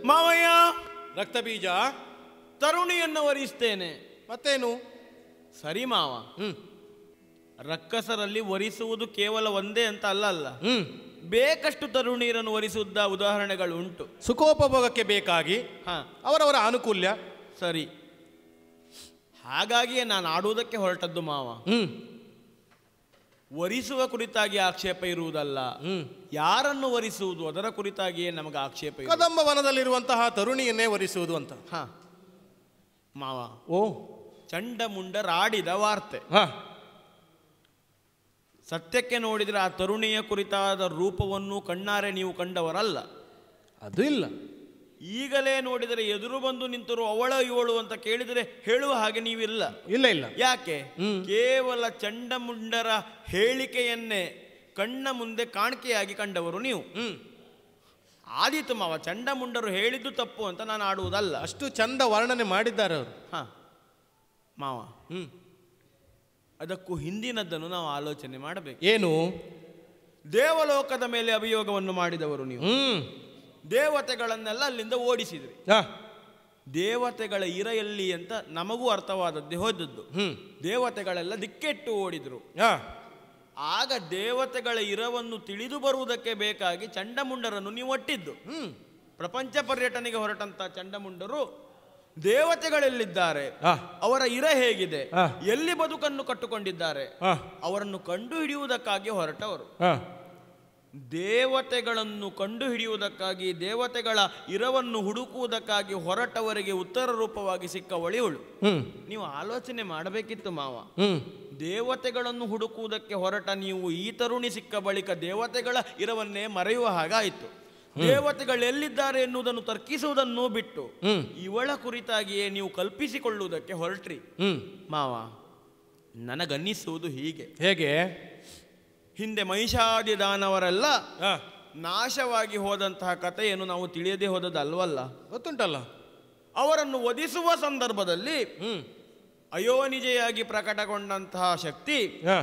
ಮಾವಯ್ಯ ರಕ್ತ ಬೀಜ ತರುಣಿಯನ್ನು ವರಿಸ್ತೇನೆ ಮತ್ತೇನು ಸರಿ ಮಾವ ಹ್ಮ್ ರಕ್ಕಸರಲ್ಲಿ ವರಿಸುವುದು ಕೇವಲ ಒಂದೇ ಅಂತ ಅಲ್ಲ ಅಲ್ಲ ಹ್ಮ್ ಬೇಕಷ್ಟು ತರುಣಿಯರನ್ನು ವರಿಸುವುದ ಉದಾಹರಣೆಗಳು ಉಂಟು ಸುಖೋಪಭೋಗಕ್ಕೆ ಬೇಕಾಗಿ ಹಾ ಅವರವರ ಆನುಕೂಲ್ಯ ಸರಿ ಹಾಗಾಗಿಯೇ ನಾನು ಆಡುವುದಕ್ಕೆ ಹೊರಟದ್ದು ಮಾವ ಹ್ಮ್ ವರಿಸುವ ಕುರಿತಾಗಿ ಆಕ್ಷೇಪ ಇರುವುದಲ್ಲ ಹ್ಮ್ ಯಾರನ್ನು ವರಿಸುವುದು ಅದರ ಕುರಿತಾಗಿಯೇ ನಮಗೆ ಆಕ್ಷೇಪ ಇರುವುದು. ಕದಂಬ ವನದಲ್ಲಿರುವಂತಹ ತರುಣಿಯನ್ನೇ ವರಿಸುವುದು ಅಂತ ಹ ಮಾವ ಓ ಚಂಡಮುಂಡರಾಡಿದ ವಾರ್ತೆ ಹಾ ಸತ್ಯಕ್ಕೆ ನೋಡಿದರೆ ಆ ತರುಣಿಯ ಕುರಿತಾದ ರೂಪವನ್ನು ಕಣ್ಣಾರೆ ನೀವು ಕಂಡವರಲ್ಲ ಅದು ಇಲ್ಲ ಈಗಲೇ ನೋಡಿದರೆ ಎದುರು ಬಂದು ನಿಂತರು ಅವಳ ಇವಳು ಅಂತ ಕೇಳಿದರೆ ಹೇಳುವ ಹಾಗೆ ನೀವಿಲ್ಲ ಇಲ್ಲ ಇಲ್ಲ ಯಾಕೆ ಕೇವಲ ಚಂಡಮುಂಡರ ಹೇಳಿಕೆಯನ್ನೇ ಕಣ್ಣ ಮುಂದೆ ಕಾಣಿಕೆಯಾಗಿ ಕಂಡವರು ನೀವು ಹ್ಮ್ ಆದೀತು ಮಾವ ಚಂಡಮುಂಡರು ಹೇಳಿದ್ದು ತಪ್ಪು ಅಂತ ನಾನು ಆಡುವುದಲ್ಲ ಅಷ್ಟು ಚಂದ ವರ್ಣನೆ ಮಾಡಿದ್ದಾರೆ ಅವರು ಹ ಮಾವ ಹ್ಮ್ ಅದಕ್ಕೂ ಹಿಂದಿನದ್ದನ್ನು ನಾವು ಆಲೋಚನೆ ಮಾಡಬೇಕು ಏನು ದೇವಲೋಕದ ಮೇಲೆ ಅಭಿಯೋಗವನ್ನು ಮಾಡಿದವರು ನೀವು ಹ್ಮ್ ದೇವತೆಗಳನ್ನೆಲ್ಲ ಅಲ್ಲಿಂದ ಓಡಿಸಿದ್ರಿ ಹಾ ದೇವತೆಗಳ ಇರ ಎಲ್ಲಿ ಅಂತ ನಮಗೂ ಅರ್ಥವಾದದ್ದೇ ಹೋದದ್ದು ಹ್ಮ್ ದೇವತೆಗಳೆಲ್ಲ ದಿಕ್ಕೆಟ್ಟು ಓಡಿದ್ರು ಹಾ ಆಗ ದೇವತೆಗಳ ಇರವನ್ನು ತಿಳಿದು ಬರುವುದಕ್ಕೆ ಬೇಕಾಗಿ ಚಂಡಮುಂಡರನ್ನು ನೀವು ಒಟ್ಟಿದ್ದು ಹ್ಮ್ ಪ್ರಪಂಚ ಪರ್ಯಟನೆಗೆ ಹೊರಟಂತ ಚಂಡಮುಂಡರು ದೇವತೆಗಳೆಲ್ಲಿದ್ದಾರೆ ಹಾ ಅವರ ಇರ ಹೇಗಿದೆ ಹಾ. ಎಲ್ಲಿ ಬದುಕನ್ನು ಕಟ್ಟುಕೊಂಡಿದ್ದಾರೆ ಹಾ ಅವರನ್ನು ಕಂಡು ಹಿಡಿಯುವುದಕ್ಕಾಗಿ ಹೊರಟವರು ಹಾ ದೇವತೆಗಳನ್ನು ಕಂಡು ಹಿಡಿಯುವುದಕ್ಕಾಗಿ ದೇವತೆಗಳ ಇರವನ್ನು ಹುಡುಕುವುದಕ್ಕಾಗಿ ಹೊರಟವರಿಗೆ ಉತ್ತರ ರೂಪವಾಗಿ ಸಿಕ್ಕ ಒಳಿವಳು ಹ್ಮ್ ನೀವು ಆಲೋಚನೆ ಮಾಡಬೇಕಿತ್ತು ಮಾವ ಹ್ಮ್ ದೇವತೆಗಳನ್ನು ಹುಡುಕುವುದಕ್ಕೆ ಹೊರಟ ನೀವು ಈ ತರುಣಿ ಸಿಕ್ಕ ಬಳಿಕ ದೇವತೆಗಳ ಇರವನ್ನೇ ಮರೆಯುವ ಹಾಗಾಯಿತು ದೇವತೆಗಳು ಎಲ್ಲಿದ್ದಾರೆ ಎನ್ನುವುದನ್ನು ತರ್ಕಿಸುವುದನ್ನು ಬಿಟ್ಟು ಹ್ಮ್ ಇವಳ ಕುರಿತಾಗಿಯೇ ನೀವು ಕಲ್ಪಿಸಿಕೊಳ್ಳುವುದಕ್ಕೆ ಹೊರಟ್ರಿ ಹ್ಮ್ ಮಾವ ನನಗನ್ನಿಸುವುದು ಹೀಗೆ ಹೇಗೆ ಹಿಂದೆ ಮಹಿಷಾದಿ ದಾನವರೆಲ್ಲ ಹಾ ನಾಶವಾಗಿ ಹೋದಂತಹ ಕಥೆಯನ್ನು ನಾವು ತಿಳಿಯದೆ ಹೋದದಲ್ವಲ್ಲ ಗೊತ್ತುಂಟಲ್ಲ ಅವರನ್ನು ವಧಿಸುವ ಸಂದರ್ಭದಲ್ಲಿ ಹ್ಮ್ ಅಯೋನಿಜೆಯಾಗಿ ಪ್ರಕಟಗೊಂಡಂತಹ ಶಕ್ತಿ ಹಾ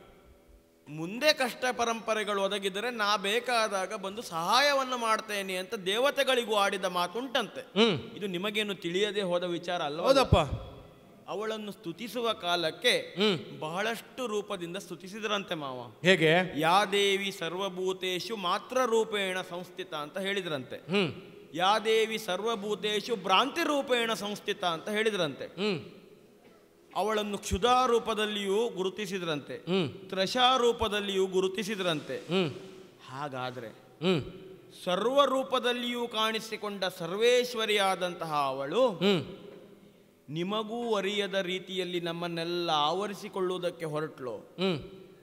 ಮುಂದೆ ಕಷ್ಟ ಪರಂಪರೆಗಳು ಒದಗಿದರೆ ನಾ ಬೇಕಾದಾಗ ಬಂದು ಸಹಾಯವನ್ನು ಮಾಡ್ತೇನೆ ಅಂತ ದೇವತೆಗಳಿಗೂ ಆಡಿದ ಮಾತುಂಟಂತೆ ಹ್ಮ್ ಇದು ನಿಮಗೇನು ತಿಳಿಯದೆ ಹೋದ ವಿಚಾರ ಅಲ್ವ ಹೌದಪ್ಪ ಅವಳನ್ನು ಸ್ತುತಿಸುವ ಕಾಲಕ್ಕೆ ಹ್ಮ್ ಬಹಳಷ್ಟು ರೂಪದಿಂದ ಸ್ತುತಿಸಿದ್ರಂತೆ ಮಾವ ಹೇಗೆ ಯಾ ದೇವಿ ಸರ್ವಭೂತೇಶು ಮಾತ್ರ ರೂಪೇಣ ಸಂಸ್ಥಿತ ಅಂತ ಹೇಳಿದ್ರಂತೆ ಹ್ಮ್ ಯಾ ದೇವಿ ಸರ್ವಭೂತೇಶು ಭ್ರಾಂತಿ ರೂಪೇಣ ಸಂಸ್ಥಿತ ಅಂತ ಹೇಳಿದ್ರಂತೆ ಹ್ಮ್ ಅವಳನ್ನು ಕ್ಷುಧಾ ರೂಪದಲ್ಲಿಯೂ ಗುರುತಿಸಿದ್ರಂತೆ ಹ್ಮ್ ತ್ರಷಾ ರೂಪದಲ್ಲಿಯೂ ಗುರುತಿಸಿದ್ರಂತೆ ಹ್ಮ್ ಹಾಗಾದ್ರೆ ಹ್ಮ್ ಸರ್ವ ರೂಪದಲ್ಲಿಯೂ ಕಾಣಿಸಿಕೊಂಡ ಸರ್ವೇಶ್ವರಿಯಾದಂತಹ ಅವಳು ಹ್ಮ್ ನಿಮಗೂ ಅರಿಯದ ರೀತಿಯಲ್ಲಿ ನಮ್ಮನ್ನೆಲ್ಲ ಆವರಿಸಿಕೊಳ್ಳುವುದಕ್ಕೆ ಹೊರಟ್ಲು ಹ್ಮ್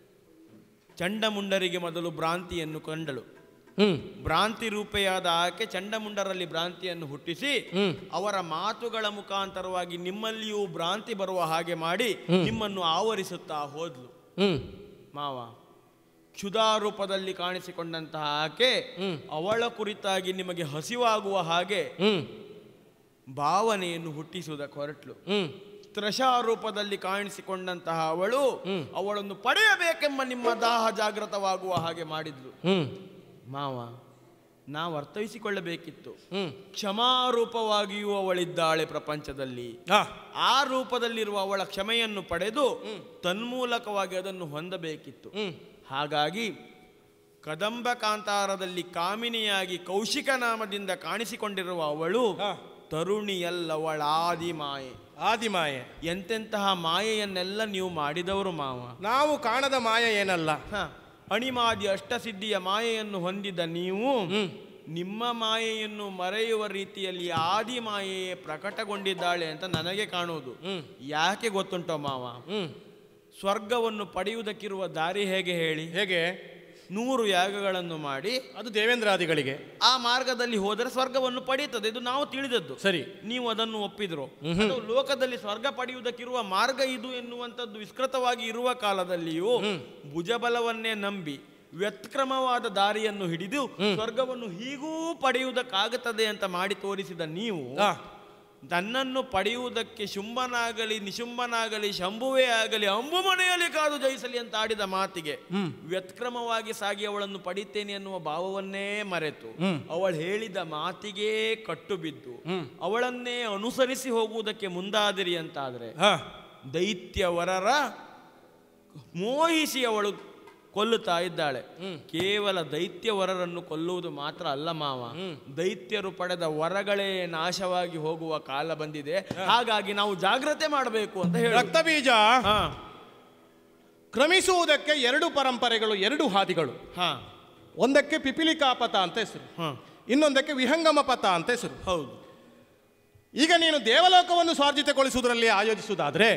ಚಂಡಮುಂಡರಿಗೆ ಮೊದಲು ಭ್ರಾಂತಿಯನ್ನು ಕಂಡಳು ಹ್ಮ್ ಭ್ರಾಂತಿ ರೂಪೆಯಾದ ಆಕೆ ಚಂಡಮುಂಡರಲ್ಲಿ ಭ್ರಾಂತಿಯನ್ನು ಹುಟ್ಟಿಸಿ ಹ್ಮ್ ಅವರ ಮಾತುಗಳ ಮುಖಾಂತರವಾಗಿ ನಿಮ್ಮಲ್ಲಿಯೂ ಭ್ರಾಂತಿ ಬರುವ ಹಾಗೆ ಮಾಡಿ ನಿಮ್ಮನ್ನು ಆವರಿಸುತ್ತಾ ಹೋದ್ಲು ಹ್ಮ್ ಮಾವ ಕ್ಷುಧಾ ರೂಪದಲ್ಲಿ ಕಾಣಿಸಿಕೊಂಡಂತಹ ಆಕೆ ಹ್ಮ್. ಅವಳ ಕುರಿತಾಗಿ ನಿಮಗೆ ಹಸಿವಾಗುವ ಹಾಗೆ ಹ್ಮ್ ಭಾವನೆಯನ್ನು ಹುಟ್ಟಿಸುವುದಕ್ಕೆ ಹೊರಟ್ಲು ಹ್ಮ್ ತ್ರಷಾ ರೂಪದಲ್ಲಿ ಕಾಣಿಸಿಕೊಂಡಂತಹ ಅವಳು ಹ್ಮ್. ಅವಳನ್ನು ಪಡೆಯಬೇಕೆಂಬ ನಿಮ್ಮ ದಾಹ ಜಾಗೃತವಾಗುವ ಹಾಗೆ ಮಾಡಿದ್ಲು ಹ್ಮ್ ಮಾವ ನಾವು ಅರ್ಥೈಸಿಕೊಳ್ಳಬೇಕಿತ್ತು ಹ್ಮ್ ಕ್ಷಮಾರೂಪವಾಗಿಯೂ ಅವಳಿದ್ದಾಳೆ ಪ್ರಪಂಚದಲ್ಲಿ ಹಾ ಆ ರೂಪದಲ್ಲಿರುವ ಅವಳ ಕ್ಷಮೆಯನ್ನು ಪಡೆದು ತನ್ಮೂಲಕವಾಗಿ ಅದನ್ನು ಹೊಂದಬೇಕಿತ್ತು ಹ್ಮ್ ಹಾಗಾಗಿ ಕದಂಬ ಕಾಂತಾರದಲ್ಲಿ ಕಾಮಿನಿಯಾಗಿ ಕೌಶಿಕ ನಾಮದಿಂದ ಕಾಣಿಸಿಕೊಂಡಿರುವ ಅವಳು ಹಾ ತರುಣಿಯಲ್ಲವಳ ಆದಿ ಮಾಯೆ ಆದಿಮಾಯೆ ಎಂತೆಂತಹ ಮಾಯೆಯನ್ನೆಲ್ಲ ನೀವು ಮಾಡಿದವರು ಮಾವ ನಾವು ಕಾಣದ ಮಾಯ ಏನಲ್ಲ ಹ, ಅಣಿಮಾದಿ ಅಷ್ಟಸಿದ್ಧಿಯ ಮಾಯೆಯನ್ನು ಹೊಂದಿದ ನೀವು ಹ್ಮ್ ನಿಮ್ಮ ಮಾಯೆಯನ್ನು ಮರೆಯುವ ರೀತಿಯಲ್ಲಿ ಆದಿ ಮಾಯೆಯೇ ಪ್ರಕಟಗೊಂಡಿದ್ದಾಳೆ ಅಂತ ನನಗೆ ಕಾಣುವುದು ಹ್ಮ್ ಯಾಕೆ ಗೊತ್ತುಂಟೋ ಮಾವ ಹ್ಮ್ ಸ್ವರ್ಗವನ್ನು ಪಡೆಯುವುದಕ್ಕಿರುವ ದಾರಿ ಹೇಗೆ ಹೇಳಿ ಹೇಗೆ ನೂರು ಯಾಗಗಳನ್ನು ಮಾಡಿ ಅದು ದೇವೇಂದ್ರಾದಿಗಳಿಗೆ ಆ ಮಾರ್ಗದಲ್ಲಿ ಹೋದರೆ ಸ್ವರ್ಗವನ್ನು ಪಡೆಯುತ್ತದೆ ಇದು ನಾವು ತಿಳಿದದ್ದು ಸರಿ ನೀವು ಅದನ್ನು ಒಪ್ಪಿದ್ರು ಅದು ಲೋಕದಲ್ಲಿ ಸ್ವರ್ಗ ಪಡೆಯುವುದಕ್ಕಿರುವ ಮಾರ್ಗ ಇದು ಎನ್ನುವಂಥದ್ದು ವಿಸ್ಕೃತವಾಗಿ ಇರುವ ಕಾಲದಲ್ಲಿಯೂ ಭುಜಬಲವನ್ನೇ ನಂಬಿ ವ್ಯತ್ಕ್ರಮವಾದ ದಾರಿಯನ್ನು ಹಿಡಿದು ಸ್ವರ್ಗವನ್ನು ಹೀಗೂ ಪಡೆಯುವುದಕ್ಕಾಗುತ್ತದೆ ಅಂತ ಮಾಡಿ ತೋರಿಸಿದ ನೀವು ಹಾ ತನ್ನನ್ನು ಪಡೆಯುವುದಕ್ಕೆ ಶುಂಭನಾಗಲಿ ನಿಶುಂಭನಾಗಲಿ ಶಂಭುವೇ ಆಗಲಿ ಅಂಬು ಮನೆಯಲ್ಲಿ ಕಾದು ಜಯಿಸಲಿ ಅಂತ ಆಡಿದ ಮಾತಿಗೆ ವ್ಯತ್ಕ್ರಮವಾಗಿ ಸಾಗಿ ಅವಳನ್ನು ಪಡಿತೇನೆ ಎನ್ನುವ ಭಾವವನ್ನೇ ಮರೆತು ಅವಳು ಹೇಳಿದ ಮಾತಿಗೆ ಕಟ್ಟು ಬಿದ್ದು ಅವಳನ್ನೇ ಅನುಸರಿಸಿ ಹೋಗುವುದಕ್ಕೆ ಮುಂದಾದಿರಿ ಅಂತಾದ್ರೆ ಹಾ ದೈತ್ಯವರರ ಮೋಹಿಸಿ ಅವಳು ಕೊಲ್ಲುತ್ತಾ ಇದ್ದಾಳೆ ಕೇವಲ ದೈತ್ಯವರರನ್ನು ಕೊಲ್ಲುವುದು ಮಾತ್ರ ಅಲ್ಲ ಮಾವ ದೈತ್ಯರು ಪಡೆದ ವರಗಳೇ ನಾಶವಾಗಿ ಹೋಗುವ ಕಾಲ ಬಂದಿದೆ ಹಾಗಾಗಿ ನಾವು ಜಾಗ್ರತೆ ಮಾಡಬೇಕು ಅಂತ ಹೇಳಿ ರಕ್ತಬೀಜ ಹಾ ಕ್ರಮಿಸುವುದಕ್ಕೆ ಎರಡು ಪರಂಪರೆಗಳು ಎರಡು ಹಾದಿಗಳು ಹಾ ಒಂದಕ್ಕೆ ಪಿಪಿಲಿಕಾಪಥ ಅಂತ ಹೆಸರು ಹಾ ಇನ್ನೊಂದಕ್ಕೆ ವಿಹಂಗಮ ಪಥ ಅಂತ ಹೆಸರು ಹೌದು ಈಗ ನೀನು ದೇವಲೋಕವನ್ನು ಸ್ವಾರ್ಜಿತಗೊಳಿಸುವುದರಲ್ಲಿ ಆಯೋಜಿಸುವುದಾದ್ರೆ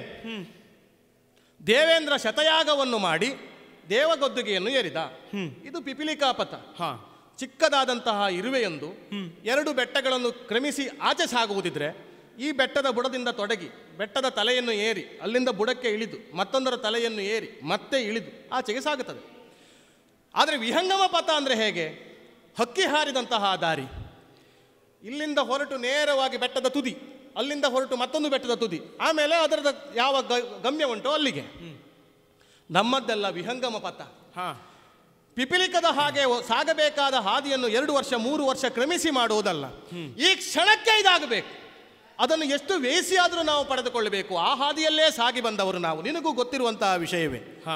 ದೇವೇಂದ್ರ ಶತಯಾಗವನ್ನು ಮಾಡಿ ದೇವಗದ್ದುಗೆಯನ್ನು ಏರಿದ ಇದು ಪಿಪಿಲಿಕಾಪಥ ಹಾ ಚಿಕ್ಕದಾದಂತಹ ಇರುವೆಯೊಂದು ಎರಡು ಬೆಟ್ಟಗಳನ್ನು ಕ್ರಮಿಸಿ ಆಚೆ ಸಾಗುವುದಿದ್ರೆ ಈ ಬೆಟ್ಟದ ಬುಡದಿಂದ ತೊಡಗಿ ಬೆಟ್ಟದ ತಲೆಯನ್ನು ಏರಿ ಅಲ್ಲಿಂದ ಬುಡಕ್ಕೆ ಇಳಿದು ಮತ್ತೊಂದರ ತಲೆಯನ್ನು ಏರಿ ಮತ್ತೆ ಇಳಿದು ಆಚೆಗೆ ಸಾಗುತ್ತದೆ ಆದರೆ ವಿಹಂಗಮ ಪಥ ಅಂದರೆ ಹೇಗೆ ಹಕ್ಕಿ ಹಾರಿದಂತಹ ದಾರಿ ಇಲ್ಲಿಂದ ಹೊರಟು ನೇರವಾಗಿ ಬೆಟ್ಟದ ತುದಿ ಅಲ್ಲಿಂದ ಹೊರಟು ಮತ್ತೊಂದು ಬೆಟ್ಟದ ತುದಿ ಆಮೇಲೆ ಅದರದ ಯಾವ ಗ- ಗಮ್ಯ ಉಂಟೋ ಅಲ್ಲಿಗೆ ನಮ್ಮದ್ದೆಲ್ಲ ವಿಹಂಗಮ ಪಥ ಹಾ ಪಿಪಿಲಿಕದ ಹಾಗೆ ಒ- ಸಾಗಬೇಕಾದ ಹಾದಿಯನ್ನು ಎರಡು ವರ್ಷ ಮೂರು ವರ್ಷ ಕ್ರಮಿಸಿ ಮಾಡುವುದಲ್ಲ ಈ ಕ್ಷಣಕ್ಕೆ ಇದಾಗಬೇಕು ಅದನ್ನು ಎಷ್ಟು ವೇಸಿಯಾದರೂ ನಾವು ಪಡೆದುಕೊಳ್ಳಬೇಕು ಆ ಹಾದಿಯಲ್ಲೇ ಸಾಗಿ ಬಂದವರು ನಾವು ನಿನಗೂ ಗೊತ್ತಿರುವಂತಹ ವಿಷಯವೇ ಹಾ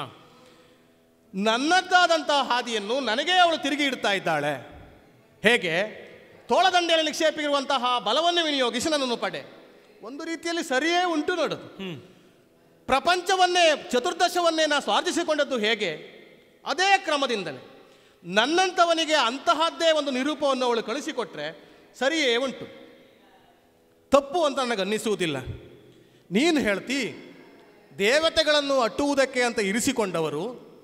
ನನ್ನದ್ದಾದಂತಹ ಹಾದಿಯನ್ನು ನನಗೇ ಅವಳು ತಿರುಗಿ ಇಡ್ತಾ ಇದ್ದಾಳೆ ಹೇಗೆ ತೋಳದಂಡೆಯಲ್ಲಿ ನಿಕ್ಷೇಪಿರುವಂತಹ ಬಲವನ್ನು ವಿನಿಯೋಗಿಸಿ ನನ್ನನ್ನು ಪಡೆ ಒಂದು ರೀತಿಯಲ್ಲಿ ಸರಿಯೇ ಉಂಟು ನೋಡೋದು ಪ್ರಪಂಚವನ್ನೇ ಚತುರ್ದಶವನ್ನೇ ನಾ ಸ್ವಾರ್ಜಿಸಿಕೊಂಡದ್ದು ಹೇಗೆ ಅದೇ ಕ್ರಮದಿಂದಲೇ ನನ್ನಂಥವನಿಗೆ ಅಂತಹದ್ದೇ ಒಂದು ನಿರೂಪವನ್ನು ಅವಳು ಕಳಿಸಿಕೊಟ್ರೆ ಸರಿಯೇ ಉಂಟು ತಪ್ಪು ಅಂತ ನನಗನ್ನಿಸುವುದಿಲ್ಲ ನೀನು ಹೇಳ್ತಿ ದೇವತೆಗಳನ್ನು ಅಟ್ಟುವುದಕ್ಕೆ ಅಂತ ಇರಿಸಿಕೊಂಡವರು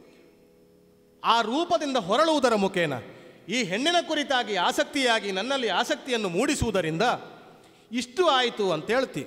ಆ ರೂಪದಿಂದ ಹೊರಳುವುದರ ಮುಖೇನ ಈ ಹೆಣ್ಣಿನ ಕುರಿತಾಗಿ ಆಸಕ್ತಿಯಾಗಿ ನನ್ನಲ್ಲಿ ಆಸಕ್ತಿಯನ್ನು ಮೂಡಿಸುವುದರಿಂದ ಇಷ್ಟು ಆಯಿತು ಅಂತ ಹೇಳ್ತಿ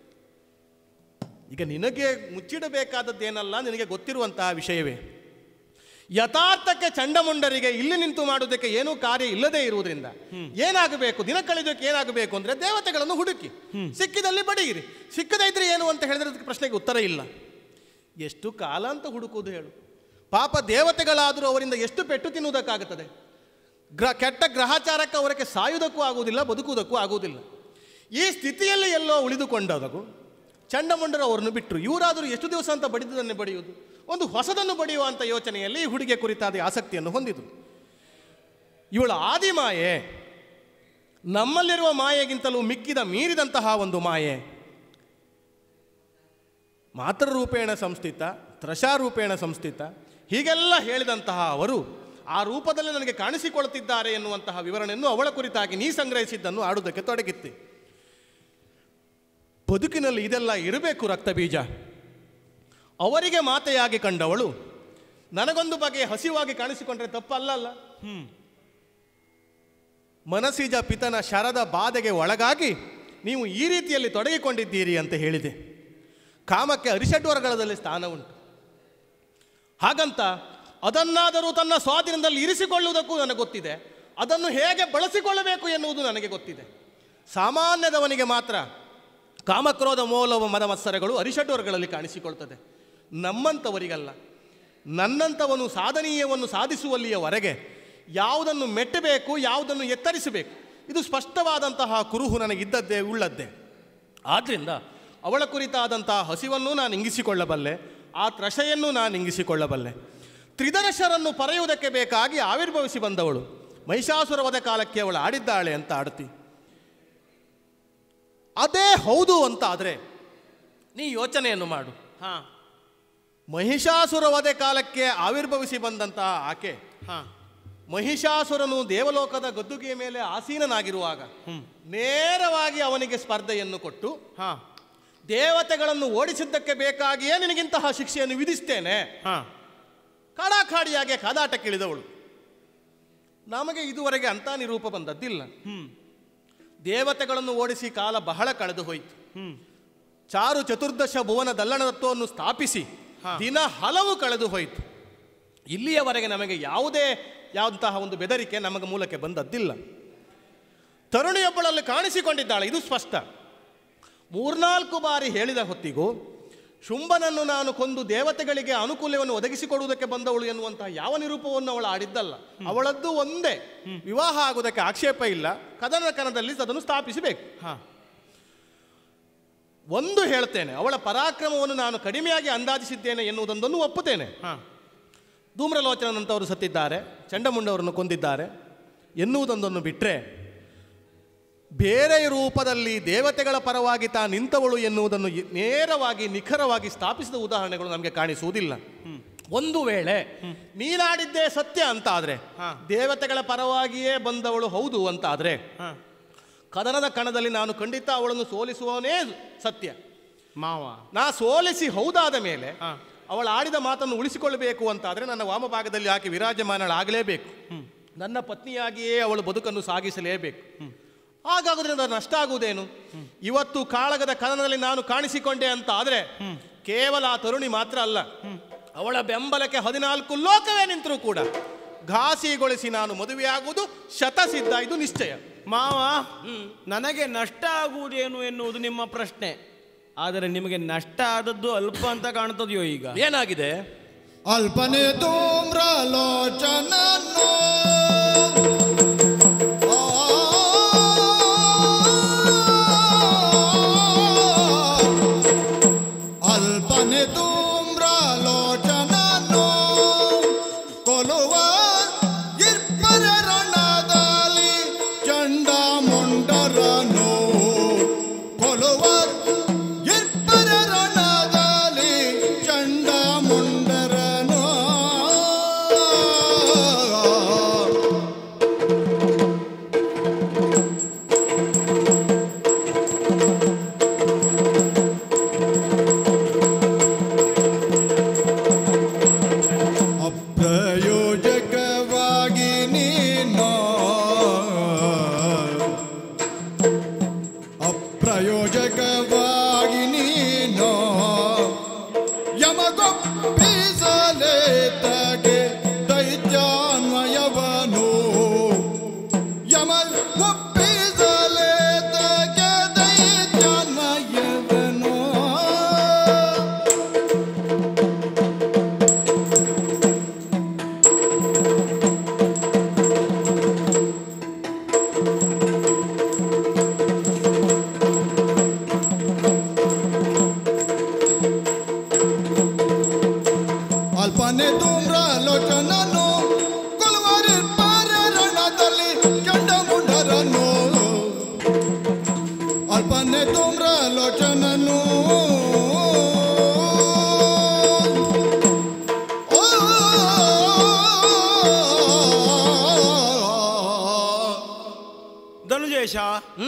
ಈಗ ನಿನಗೆ ಮುಚ್ಚಿಡಬೇಕಾದದ್ದೇನಲ್ಲ ನಿನಗೆ ಗೊತ್ತಿರುವಂತಹ ವಿಷಯವೇ ಯಥಾರ್ಥಕ್ಕೆ ಚಂಡಮುಂಡರಿಗೆ ಇಲ್ಲಿ ನಿಂತು ಮಾಡುವುದಕ್ಕೆ ಏನೂ ಕಾರ್ಯ ಇಲ್ಲದೆ ಇರುವುದರಿಂದ ಏನಾಗಬೇಕು ದಿನ ಕಳೆಯೋದಕ್ಕೆ ಏನಾಗಬೇಕು ಅಂದ್ರೆ ದೇವತೆಗಳನ್ನು ಹುಡುಕಿ ಸಿಕ್ಕಿದಲ್ಲಿ ಬಡಿಯಿರಿ ಸಿಕ್ಕದೇ ಇದ್ರೆ ಏನು ಅಂತ ಹೇಳಿದ್ರೆ ಅದಕ್ಕೆ ಪ್ರಶ್ನೆಗೆ ಉತ್ತರ ಇಲ್ಲ ಎಷ್ಟು ಕಾಲ ಅಂತ ಹುಡುಕುವುದು ಹೇಳು ಪಾಪ ದೇವತೆಗಳಾದರೂ ಅವರಿಂದ ಎಷ್ಟು ಪೆಟ್ಟು ತಿನ್ನುವುದಕ್ಕಾಗುತ್ತದೆ ಗ್ರ ಕೆಟ್ಟ ಗ್ರಹಚಾರಕ್ಕೆ ಅವರಿಗೆ ಸಾಯುವುದಕ್ಕೂ ಆಗುವುದಿಲ್ಲ ಬದುಕುವುದಕ್ಕೂ ಆಗುವುದಿಲ್ಲ ಈ ಸ್ಥಿತಿಯಲ್ಲಿ ಎಲ್ಲೋ ಉಳಿದುಕೊಂಡವರು ಚಂಡಮುಂಡರು ಅವರನ್ನು ಬಿಟ್ಟರು ಇವರಾದರೂ ಎಷ್ಟು ದಿವಸ ಅಂತ ಬಡಿದುದನ್ನೇ ಬಡಿಯುವುದು ಒಂದು ಹೊಸದನ್ನು ಬಡಿಯುವಂಥ ಯೋಚನೆಯಲ್ಲಿ ಈ ಹುಡುಗಿಯ ಕುರಿತಾದ ಆಸಕ್ತಿಯನ್ನು ಹೊಂದಿದರು ಇವಳ ಆದಿಮಾಯೆ ನಮ್ಮಲ್ಲಿರುವ ಮಾಯೆಗಿಂತಲೂ ಮಿಕ್ಕಿದ ಮೀರಿದಂತಹ ಒಂದು ಮಾಯೆ ಮಾತೃರೂಪೇಣ ಸಂಸ್ಥಿತ ತ್ರಷಾರೂಪೇಣ ಸಂಸ್ಥಿತ ಹೀಗೆಲ್ಲ ಹೇಳಿದಂತಹ ಅವರು ಆ ರೂಪದಲ್ಲಿ ನನಗೆ ಕಾಣಿಸಿಕೊಳ್ಳುತ್ತಿದ್ದಾರೆ ಎನ್ನುವಂತಹ ವಿವರಣೆಯನ್ನು ಅವಳ ಕುರಿತಾಗಿ ನೀ ಸಂಗ್ರಹಿಸಿದ್ದನ್ನು ಆಡುವುದಕ್ಕೆ ತೊಡಗಿತ್ತೆ ಬದುಕಿನಲ್ಲಿ ಇದೆಲ್ಲ ಇರಬೇಕು ರಕ್ತಬೀಜ ಅವರಿಗೆ ಮಾತೆಯಾಗಿ ಕಂಡವಳು ನನಗೊಂದು ಬಗೆಯ ಹಸಿವಾಗಿ ಕಾಣಿಸಿಕೊಂಡ್ರೆ ತಪ್ಪಲ್ಲಲ್ಲ ಮನಸಿಜ ಪಿತನ ಶರದ ಬಾಧೆಗೆ ಒಳಗಾಗಿ ನೀವು ಈ ರೀತಿಯಲ್ಲಿ ತೊಡಗಿಕೊಂಡಿದ್ದೀರಿ ಅಂತ ಹೇಳಿದೆ ಕಾಮಕ್ಕೆ ಅರಿಷಡ್ವರ್ಗದಲ್ಲಿ ಸ್ಥಾನ ಉಂಟು ಹಾಗಂತ ಅದನ್ನಾದರೂ ತನ್ನ ಸ್ವಾಧೀನದಲ್ಲಿ ಇರಿಸಿಕೊಳ್ಳುವುದಕ್ಕೂ ನನಗೆ ಗೊತ್ತಿದೆ ಅದನ್ನು ಹೇಗೆ ಬಳಸಿಕೊಳ್ಳಬೇಕು ಎನ್ನುವುದು ನನಗೆ ಗೊತ್ತಿದೆ ಸಾಮಾನ್ಯದವನಿಗೆ ಮಾತ್ರ ಕಾಮಕ್ರೋಧ ಮೋಲವ ಮದ ಮತ್ಸರಗಳು ಅರಿಷಡ್ವರ್ಗಗಳಲ್ಲಿ ಕಾಣಿಸಿಕೊಳ್ತದೆ ನಮ್ಮಂಥವರಿಗಲ್ಲ ನನ್ನಂಥವನು ಸಾಧನೀಯವನ್ನು ಸಾಧಿಸುವಲ್ಲಿಯವರೆಗೆ ಯಾವುದನ್ನು ಮೆಟ್ಟಬೇಕು ಯಾವುದನ್ನು ಎತ್ತರಿಸಬೇಕು ಇದು ಸ್ಪಷ್ಟವಾದಂತಹ ಕುರುಹು ನನಗಿದ್ದದ್ದೇ ಉಳ್ಳದ್ದೇ ಆದ್ದರಿಂದ ಅವಳ ಕುರಿತಾದಂತಹ ಹಸಿವನ್ನು ನಾನು ಇಂಗಿಸಿಕೊಳ್ಳಬಲ್ಲೆ ಆ ತ್ರಷೆಯನ್ನು ನಾನು ಇಂಗಿಸಿಕೊಳ್ಳಬಲ್ಲೆ ತ್ರಿದರ್ಶರನ್ನು ಪರೆಯುವುದಕ್ಕೆ ಬೇಕಾಗಿ ಆವಿರ್ಭವಿಸಿ ಬಂದವಳು ಮಹಿಷಾಸುರವದ ಕಾಲಕ್ಕೆ ಅವಳು ಆಡಿದ್ದಾಳೆ ಅಂತ ಆಡ್ತಿ ಅದೇ ಹೌದು ಅಂತ ಆದರೆ ನೀ ಯೋಚನೆಯನ್ನು ಮಾಡು ಹಾ ಮಹಿಷಾಸುರ ವಧೆ ಕಾಲಕ್ಕೆ ಆವಿರ್ಭವಿಸಿ ಬಂದಂತಹ ಆಕೆ ಹಾ ಮಹಿಷಾಸುರನು ದೇವಲೋಕದ ಗದ್ದುಗೆಯ ಮೇಲೆ ಆಸೀನನಾಗಿರುವಾಗ ನೇರವಾಗಿ ಅವನಿಗೆ ಸ್ಪರ್ಧೆಯನ್ನು ಕೊಟ್ಟು ಹಾ ದೇವತೆಗಳನ್ನು ಓಡಿಸಿದ್ದಕ್ಕೆ ಬೇಕಾಗಿಯೇ ನಿನಗಿಂತಹ ಶಿಕ್ಷೆಯನ್ನು ವಿಧಿಸ್ತೇನೆ ಹಾ ಕಾಡಾಖಾಡಿಯಾಗಿ ಕಾದಾಟಕ್ಕಿಳಿದವಳು ನಮಗೆ ಇದುವರೆಗೆ ಅಂತ ನಿರೂಪ ಬಂದದ್ದಿಲ್ಲ ಹ್ಮ್ ದೇವತೆಗಳನ್ನು ಓಡಿಸಿ ಕಾಲ ಬಹಳ ಕಳೆದು ಹೋಯಿತು ಹ್ಮ್ ಚಾರು ಚತುರ್ದಶ ಭುವನ ದಲ್ಲಣದತ್ವವನ್ನು ಸ್ಥಾಪಿಸಿ ದಿನ ಹಲವು ಕಳೆದು ಹೋಯಿತು ಇಲ್ಲಿಯವರೆಗೆ ನಮಗೆ ಯಾವುದೇ ಯಾವುದಂತಹ ಒಂದು ಬೆದರಿಕೆ ನಮಗೆ ಮೂಲಕ್ಕೆ ಬಂದದ್ದಿಲ್ಲ ತರುಣಿಯೊಬ್ಬಳಲ್ಲಿ ಕಾಣಿಸಿಕೊಂಡಿದ್ದಾಳೆ ಇದು ಸ್ಪಷ್ಟ ಮೂರ್ನಾಲ್ಕು ಬಾರಿ ಹೇಳಿದ ಹೊತ್ತಿಗೂ ಶುಂಭನನ್ನು ನಾನು ಕೊಂದು ದೇವತೆಗಳಿಗೆ ಅನುಕೂಲವನ್ನು ಒದಗಿಸಿಕೊಡುವುದಕ್ಕೆ ಬಂದವಳು ಎನ್ನುವಂತಹ ಯಾವ ನಿರೂಪವನ್ನು ಅವಳು ಆಡಿದ್ದಲ್ಲ ಅವಳದ್ದು ಒಂದೇ ವಿವಾಹ ಆಗುವುದಕ್ಕೆ ಆಕ್ಷೇಪ ಇಲ್ಲ ಕದನ ಕಣದಲ್ಲಿ ಅದನ್ನು ಸ್ಥಾಪಿಸಬೇಕು ಹಾ ಒಂದು ಹೇಳ್ತೇನೆ ಅವಳ ಪರಾಕ್ರಮವನ್ನು ನಾನು ಕಡಿಮೆಯಾಗಿ ಅಂದಾಜಿಸಿದ್ದೇನೆ ಎನ್ನುವುದೊಂದನ್ನು ಒಪ್ಪುತ್ತೇನೆ ಹಾ ಧೂಮ್ರಲೋಚನಂತವರು ಸತ್ತಿದ್ದಾರೆ ಚಂಡಮುಂಡವರನ್ನು ಕೊಂದಿದ್ದಾರೆ ಎನ್ನುವುದೊಂದನ್ನು ಬಿಟ್ಟರೆ ಬೇರೆ ರೂಪದಲ್ಲಿ ದೇವತೆಗಳ ಪರವಾಗಿ ತಾ ನಿಂತವಳು ಎನ್ನುವುದನ್ನು ಇ- ನೇರವಾಗಿ ನಿಖರವಾಗಿ ಸ್ಥಾಪಿಸಿದ ಉದಾಹರಣೆಗಳು ನಮಗೆ ಕಾಣಿಸುವುದಿಲ್ಲ ಒಂದು ವೇಳೆ ನೀನಾಡಿದ್ದೇ ಸತ್ಯ ಅಂತ ಆದ್ರೆ ಹಾ. ದೇವತೆಗಳ ಪರವಾಗಿಯೇ ಬಂದವಳು ಹೌದು ಅಂತ ಆದ್ರೆ ಹಾ ಕದನದ ಕಣದಲ್ಲಿ ನಾನು ಖಂಡಿತ ಅವಳನ್ನು ಸೋಲಿಸುವವನೇ ಸತ್ಯ ಮಾವ ನಾ ಸೋಲಿಸಿ ಹೌದಾದ ಮೇಲೆ ಹಾ ಅವಳು ಆಡಿದ ಮಾತನ್ನು ಉಳಿಸಿಕೊಳ್ಳಬೇಕು ಅಂತಾದರೆ ನನ್ನ ವಾಮಭಾಗದಲ್ಲಿ ಆಕೆ ವಿರಾಜಮಾನಳಾಗಲೇಬೇಕು ನನ್ನ ಪತ್ನಿಯಾಗಿಯೇ ಅವಳು ಬದುಕನ್ನು ಸಾಗಿಸಲೇಬೇಕು ಹಾಗಾಗೋದ್ರಿಂದ ನಷ್ಟ ಆಗುವುದೇನು ಇವತ್ತು ಕಾಳಗದ ಕದನದಲ್ಲಿ ನಾನು ಕಾಣಿಸಿಕೊಂಡೆ ಅಂತ ಆದರೆ ಕೇವಲ ಆ ತರುಣಿ ಮಾತ್ರ ಅಲ್ಲ ಅವಳ ಬೆಂಬಲಕ್ಕೆ ಹದಿನಾಲ್ಕು ಲೋಕವೇ ನಿಂತರೂ ಕೂಡ ಘಾಸಿಗೊಳಿಸಿ ನಾನು ಮದುವೆಯಾಗುವುದು ಶತಸಿದ್ಧ ಇದು ನಿಶ್ಚಯ ಮಾವ ನನಗೆ ನಷ್ಟ ಆಗುವುದೇನು ಎನ್ನುವುದು ನಿಮ್ಮ ಪ್ರಶ್ನೆ ಆದರೆ ನಿಮಗೆ ನಷ್ಟ ಆದದ್ದು ಅಲ್ಪ ಅಂತ ಕಾಣ್ತದೆಯೋ ಈಗ ಏನಾಗಿದೆ ಅಲ್ಪನೆ ಧೂಮ್ರಲೋಚನನು ಅಲ್ಪನೆ ಧೂಮ್ರಲೋಚನನು ಕೊಲುವ ಇರ್ಪರ ರಣದಲ್ಲಿ ಚಂಡ ಮುಂಡರನು ಕೊಲುವ ಇರ್ಪರ ರಣದಲ್ಲಿ ಚಂಡ ಮುಂಡರನು ಅಪ್ರಯೋಜಕವಾಗಿ ನೀನು ಅಪ್ರಯೋಜಕವಾಗಿ ನೀನು ಯಮಗೊಪ್ಪಿಸಲೇ ತಗೆ ದೈತ್ಯಾನ್ವಯವನು ಯಮ ಒಪ್ಪಿಸಲೇ ತಗೆ ದೈತ್ಯಾನ್ವಯವನು ಅಲ್ಪನೆ ಧೂಮ್ರ ಲೋಚನನು ಕೊಲುವರಿ ಪಾರ ರಣದಲ್ಲಿ ಚಂಡ ಮುಂಡರನು ಅಲ್ಪನೆ ಧೂಮ್ರ ಲೋಚನನು ಓ ಧನುಜೇಶ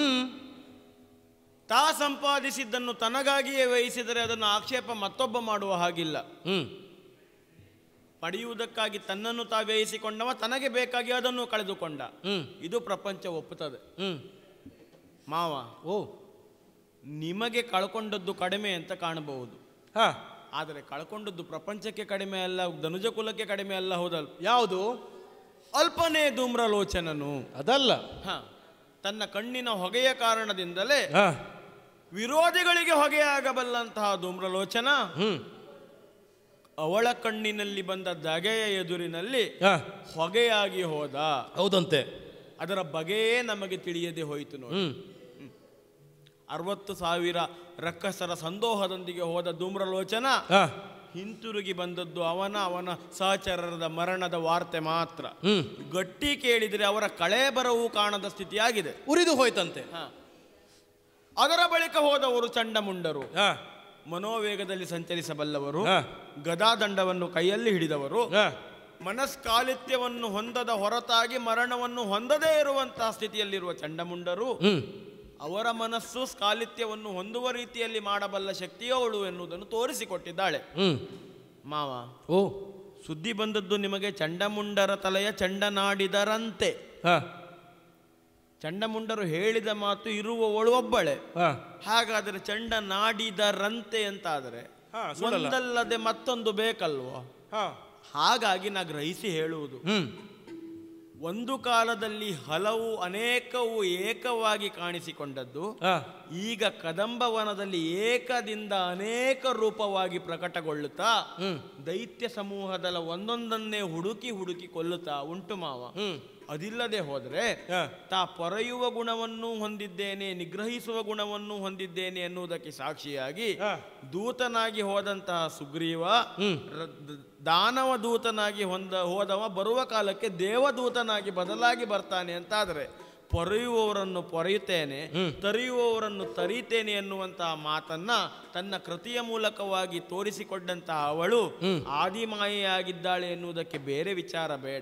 ತಾ ಸಂಪಾದಿಸಿದ್ದನ್ನು ತನಗಾಗಿಯೇ ವಹಿಸಿದರೆ ಅದನ್ನು ಆಕ್ಷೇಪ ಮತ್ತೊಬ್ಬ ಮಾಡುವ ಹಾಗಿಲ್ಲ ಹ್ಮ್ ಪಡೆಯುವುದಕ್ಕಾಗಿ ತನ್ನನ್ನು ತಾ ವ್ಯಯಿಸಿಕೊಂಡವ ತನಗೆ ಬೇಕಾಗಿ ಅದನ್ನು ಕಳೆದುಕೊಂಡ ಹ್ಮ್ ಇದು ಪ್ರಪಂಚ ಒಪ್ಪುತ್ತದೆ ಹ್ಮ್ ಮಾವ ಓ ನಿಮಗೆ ಕಳ್ಕೊಂಡದ್ದು ಕಡಿಮೆ ಅಂತ ಕಾಣಬಹುದು ಹಾ ಆದರೆ ಕಳ್ಕೊಂಡದ್ದು ಪ್ರಪಂಚಕ್ಕೆ ಕಡಿಮೆ ಅಲ್ಲ ಧನುಜ ಕುಲಕ್ಕೆ ಕಡಿಮೆ ಅಲ್ಲ ಹೌದಲ್ಲ ಯಾವುದು ಅಲ್ಪನೇ ಧೂಮ್ರಲೋಚನನು ಅದಲ್ಲ ಹ ತನ್ನ ಕಣ್ಣಿನ ಹೊಗೆಯ ಕಾರಣದಿಂದಲೇ ಹಾ ವಿರೋಧಿಗಳಿಗೆ ಹೊಗೆಯಾಗಬಲ್ಲಂತಹ ಧೂಮ್ರಲೋಚನ ಹ್ಮ್ ಅವಳ ಕಣ್ಣಿನಲ್ಲಿ ಬಂದ ದಗೆಯ ಎದುರಿನಲ್ಲಿ ಹಾ ಹೊಗೆಯಾಗಿ ಹೋದ ಹೌದಂತೆ ಅದರ ಬಗೆಯೇ ನಮಗೆ ತಿಳಿಯದೆ ಹೋಯಿತು ನೋಡಿ ಹ್ಮ್ ಅರವತ್ತು ಸಾವಿರ ರಕ್ಕಸರ ಸಂದೋಹದೊಂದಿಗೆ ಹೋದ ಧೂಮ್ರಲೋಚನ ಹಾ ಹಿಂತಿರುಗಿ ಬಂದದ್ದು ಅವನ ಅವನ ಸಹಚರರದ ಮರಣದ ವಾರ್ತೆ ಮಾತ್ರ ಹ್ಮ್ ಗಟ್ಟಿ ಕೇಳಿದರೆ ಅವರ ಕಳೇಬರವೂ ಕಾಣದ ಸ್ಥಿತಿಯಾಗಿದೆ ಉರಿದು ಹೋಯ್ತಂತೆ ಹ. ಅದರ ಬಳಿಕ ಹೋದವರು ಚಂಡಮುಂಡರು ಹಾ ಮನೋವೇಗದಲ್ಲಿ ಸಂಚರಿಸಬಲ್ಲವರು ಹಾ. ಗದಾದಂಡವನ್ನು ಕೈಯಲ್ಲಿ ಹಿಡಿದವರು ಹಾ ಮನಸ್ಕಾಲಿತ್ಯವನ್ನು ಹೊಂದದ ಹೊರತಾಗಿ ಮರಣವನ್ನು ಹೊಂದದೇ ಇರುವಂತಹ ಸ್ಥಿತಿಯಲ್ಲಿರುವ ಚಂಡಮುಂಡರು ಹ್ಮ್ ಅವರ ಮನಸ್ಸು ಸ್ಕಾಲಿತ್ಯವನ್ನು ಹೊಂದುವ ರೀತಿಯಲ್ಲಿ ಮಾಡಬಲ್ಲ ಶಕ್ತಿಯವಳು ಎನ್ನುವುದನ್ನು ತೋರಿಸಿಕೊಟ್ಟಿದ್ದಾಳೆ ಹ್ಮ್ ಮಾವ ಓ ಸುದ್ದಿ ಬಂದದ್ದು ನಿಮಗೆ ಚಂಡಮುಂಡರ ತಲೆಯ ಚಂಡನಾಡಿದರಂತೆ ಹಾ ಚಂಡಮುಂಡರು ಹೇಳಿದ ಮಾತು ಇರುವವಳು ಒಬ್ಬಳೆ ಹಾ ಹಾಗಾದರೆ ಚಂಡ ನಾಡಿದರಂತೆ ಅಂತಾದರೆ ಹಾ, ಸುಳ್ಳಲ್ಲ. ಒಂದಲ್ಲದೆ ಮತ್ತೊಂದು ಬೇಕಲ್ವೋ ಹಾ ಹಾಗಾಗಿ ನಾ ಗ್ರಹಿಸಿ ಹೇಳುವುದು ಹ್ಮ್ ಒಂದು ಕಾಲದಲ್ಲಿ ಹಲವು ಅನೇಕವು ಏಕವಾಗಿ ಕಾಣಿಸಿಕೊಂಡದ್ದು ಆ, ಈಗ ಕದಂಬವನದಲ್ಲಿ ಏಕದಿಂದ ಅನೇಕ ರೂಪವಾಗಿ ಪ್ರಕಟಗೊಳ್ಳುತ್ತಾ ದೈತ್ಯ ಸಮೂಹದಲ್ಲ ಒಂದೊಂದನ್ನೇ ಹುಡುಕಿ ಹುಡುಕಿ ಕೊಲ್ಲುತ್ತಾ ಉಂಟು ಮಾವ ಅದಿಲ್ಲದೆ ಹೋದರೆ ಆ. ತಾ ಪೊರೆಯುವ ಗುಣವನ್ನು ಹೊಂದಿದ್ದೇನೆ ನಿಗ್ರಹಿಸುವ ಗುಣವನ್ನು ಹೊಂದಿದ್ದೇನೆ ಎನ್ನುವುದಕ್ಕೆ ಸಾಕ್ಷಿಯಾಗಿ ಆ. ದೂತನಾಗಿ ಹೋದಂತಹ ಸುಗ್ರೀವ ರ- ದ- ದಾನವ ದೂತನಾಗಿ ಹೊಂದ ಹೋದವ ಬರುವ ಕಾಲಕ್ಕೆ ದೇವದೂತನಾಗಿ ಬದಲಾಗಿ ಬರ್ತಾನೆ ಅಂತಾದರೆ ಪೊರೆಯುವವರನ್ನು ಪೊರೆಯುತ್ತೇನೆ ತರಿಯುವವರನ್ನು ತರೀತೇನೆ ಎನ್ನುವಂತಹ ಮಾತನ್ನ ತನ್ನ ಕೃತಿಯ ಮೂಲಕವಾಗಿ ತೋರಿಸಿಕೊಂಡಂತಹ ಅವಳು ಆದಿಮಾಯೆಯಾಗಿದ್ದಾಳೆ ಎನ್ನುವುದಕ್ಕೆ ಬೇರೆ ವಿಚಾರ ಬೇಡ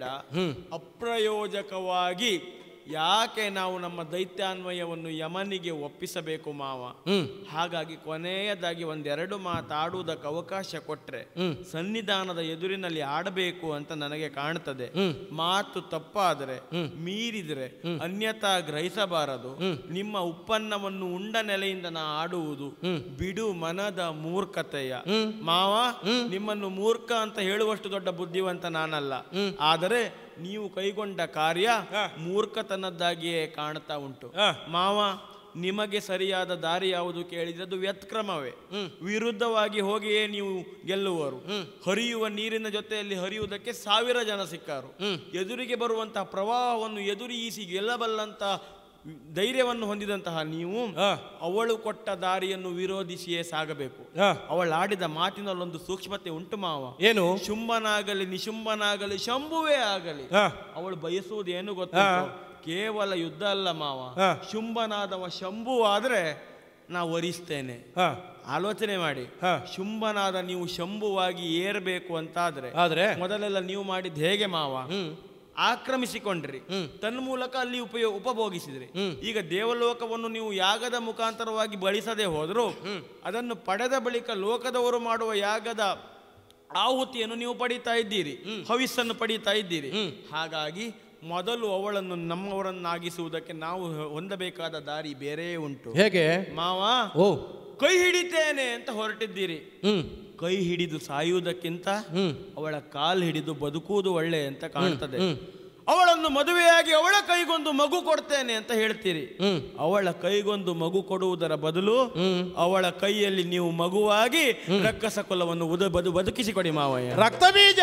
ಅಪ್ರಯೋಜಕವಾಗಿ ಯಾಕೆ ನಾವು ನಮ್ಮ ದೈತ್ಯಾನ್ವಯವನ್ನು ಯಮನಿಗೆ ಒಪ್ಪಿಸಬೇಕು ಮಾವ ಹಾಗಾಗಿ ಕೊನೆಯದಾಗಿ ಒಂದೆರಡು ಮಾತಾಡುವುದಕ್ಕೆ ಅವಕಾಶ ಕೊಟ್ರೆ ಸನ್ನಿಧಾನದ ಎದುರಿನಲ್ಲಿ ಆಡಬೇಕು ಅಂತ ನನಗೆ ಕಾಣ್ತದೆ ಮಾತು ತಪ್ಪಾದರೆ ಮೀರಿದರೆ ಅನ್ಯತಾ ಗ್ರಹಿಸಬಾರದು ನಿಮ್ಮ ಉತ್ಪನ್ನವನ್ನು ಉಂಡ ನೆಲೆಯಿಂದ ನಾ ಆಡುವುದು ಬಿಡು ಮನದ ಮೂರ್ಖತೆಯ ಮಾವ ನಿಮ್ಮನ್ನು ಮೂರ್ಖ ಅಂತ ಹೇಳುವಷ್ಟು ದೊಡ್ಡ ಬುದ್ಧಿವಂತ ನಾನಲ್ಲ ಆದರೆ ನೀವು ಕೈಗೊಂಡ ಕಾರ್ಯ ಮೂರ್ಖತನದ್ದಾಗಿಯೇ ಕಾಣ್ತಾ ಉಂಟು ಆ. ಮಾವ ನಿಮಗೆ ಸರಿಯಾದ ದಾರಿ ಯಾವುದು ಕೇಳಿದ್ರೆ ಅದು ವ್ಯತ್ಕ್ರಮವೇ ವಿರುದ್ಧವಾಗಿ ಹೋಗಿಯೇ ನೀವು ಗೆಲ್ಲುವರು ಹರಿಯುವ ನೀರಿನ ಜೊತೆಯಲ್ಲಿ ಹರಿಯುವುದಕ್ಕೆ ಸಾವಿರ ಜನ ಸಿಕ್ಕಾರು ಎದುರಿಗೆ ಬರುವಂತಹ ಪ್ರವಾಹವನ್ನು ಎದುರಿಸಿ ಗೆಲ್ಲಬಲ್ಲಂತ ಧೈರ್ಯವನ್ನು ಹೊಂದಿದಂತಹ ನೀವು ಆ. ಅವಳು ಕೊಟ್ಟ ದಾರಿಯನ್ನು ವಿರೋಧಿಸಿಯೇ ಸಾಗಬೇಕು ಆ. ಅವಳು ಆಡಿದ ಮಾತಿನಲ್ಲೊಂದು ಸೂಕ್ಷ್ಮತೆ ಉಂಟು ಮಾವ ಏನು ಶುಂಭನಾಗಲಿ ನಿಶುಂಭನಾಗಲಿ ಶಂಭುವೇ ಆಗಲಿ ಆ, ಅವಳು ಬಯಸುವುದು ಏನು ಗೊತ್ತಾ ಕೇವಲ ಯುದ್ಧ ಅಲ್ಲ ಮಾವ ಹಾ. ಶುಂಭನಾದವ ಶಂಭು ಆದ್ರೆ ನಾ ವರಿಸ್ತೇನೆ ಆ, ಆಲೋಚನೆ ಮಾಡಿ ಹಾ. ಶುಂಭನಾದ ನೀವು ಶಂಭುವಾಗಿ ಏರ್ಬೇಕು ಅಂತಾದ್ರೆ ಆದ್ರೆ ಮೊದಲೆಲ್ಲ ನೀವು ಮಾಡಿದ್ದು ಹೇಗೆ ಮಾವ ಆಕ್ರಮಿಸಿಕೊಂಡ್ರಿ ತನ್ಮೂಲಕ ಅಲ್ಲಿ ಉಪಯೋಗ ಉಪಭೋಗಿಸಿದ್ರಿ ಈಗ ದೇವಲೋಕವನ್ನು ನೀವು ಯಾಗದ ಮುಖಾಂತರವಾಗಿ ಬಳಸದೆ ಹೋದ್ರು ಅದನ್ನು ಪಡೆದ ಬಳಿಕ ಲೋಕದವರು ಮಾಡುವ ಯಾಗದ ಆಹುತಿಯನ್ನು ನೀವು ಪಡೀತಾ ಇದ್ದೀರಿ ಹವಿಸ್ಸನ್ನು ಪಡೀತಾ ಇದ್ದೀರಿ ಹಾಗಾಗಿ ಮೊದಲು ಅವಳನ್ನು ನಮ್ಮವರನ್ನಾಗಿಸುವುದಕ್ಕೆ ನಾವು ಹೊಂದಬೇಕಾದ ದಾರಿ ಬೇರೆ ಉಂಟು ಹೇಗೆ ಮಾವ ಓ ಕೈ ಹಿಡಿತೇನೆ ಅಂತ ಹೊರಟಿದ್ದೀರಿ ಹ್ಮ್ ಕೈ ಹಿಡಿದು ಸಾಯುವುದಕ್ಕಿಂತ ಹ್ಮ್. ಅವಳ ಕಾಲ್ ಹಿಡಿದು ಬದುಕುವುದು ಒಳ್ಳೆ ಅಂತ ಕಾಣ್ತದೆ ಅವಳನ್ನು ಮದುವೆಯಾಗಿ ಅವಳ ಕೈಗೊಂದು ಮಗು ಕೊಡ್ತೇನೆ ಅಂತ ಹೇಳ್ತೀರಿ ಹ್ಮ್. ಅವಳ ಕೈಗೊಂದು ಮಗು ಕೊಡುವುದರ ಬದಲು ಅವಳ ಕೈಯಲ್ಲಿ ನೀವು ಮಗುವಾಗಿ ರಕ್ಕಸ ಕುಲವನ್ನು ಉದ ಬದು ಬದುಕಿಸಿಕೊಡಿ ಮಾವಯ್ಯ ರಕ್ತ ಬೀಜ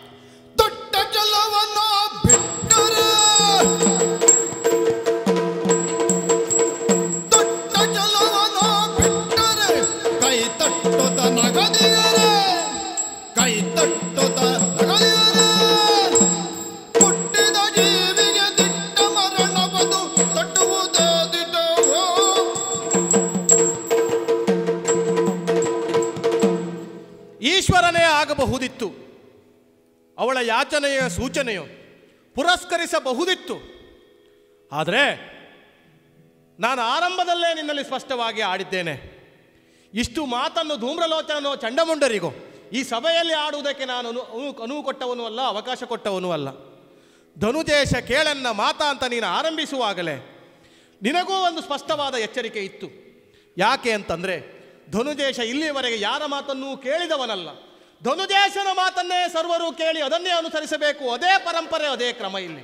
ದೊಡ್ಡ ಕೆಲವನ್ನು ಬಿಟ್ಟರೆ ದೊಡ್ಡ ಕೆಲವನ್ನು ಬಿಟ್ಟರೆ ಕೈ ತಟ್ಟುತ್ತ ನಗದಿಯರೆ ಕೈ ತಟ್ಟುತ್ತ ನಗದಿಯರೆ ಹುಟ್ಟಿದ ಜೀವಿಗೆ ದಿಟ್ಟ ಮರಣ ಬದು ತಟ್ಟುವುದೇ ದಿಟವೋ ಈಶ್ವರನೇ ಆಗಬಹುದಿತ್ತು ಅವಳ ಯಾಚನೆಯ ಸೂಚನೆಯು ಪುರಸ್ಕರಿಸಬಹುದಿತ್ತು ಆದರೆ ನಾನು ಆರಂಭದಲ್ಲೇ ನಿನ್ನಲ್ಲಿ ಸ್ಪಷ್ಟವಾಗಿ ಆಡಿದ್ದೇನೆ ಇಷ್ಟು ಮಾತನ್ನು ಧೂಮ್ರಲೋಚನೋ ಚಂಡಮುಂಡರಿಗೋ ಈ ಸಭೆಯಲ್ಲಿ ಆಡುವುದಕ್ಕೆ ನಾನು ಅನು ಅನು- ಅನುವು ಕೊಟ್ಟವನು ಅಲ್ಲ ಅವಕಾಶ ಕೊಟ್ಟವನು ಅಲ್ಲ ಧನುಜೇಶ ಕೇಳನ್ನ ಮಾತ ಅಂತ ನೀನು ಆರಂಭಿಸುವಾಗಲೇ ನಿನಗೂ ಒಂದು ಸ್ಪಷ್ಟವಾದ ಎಚ್ಚರಿಕೆ ಇತ್ತು ಯಾಕೆ ಅಂತಂದರೆ ಧನುಜೇಶ ಇಲ್ಲಿಯವರೆಗೆ ಯಾರ ಮಾತನ್ನೂ ಕೇಳಿದವನಲ್ಲ ಧನುಜೇಶನ ಮಾತನ್ನೇ ಸರ್ವರು ಕೇಳಿ ಅದನ್ನೇ ಅನುಸರಿಸಬೇಕು ಅದೇ ಪರಂಪರೆ ಅದೇ ಕ್ರಮ ಇಲ್ಲಿ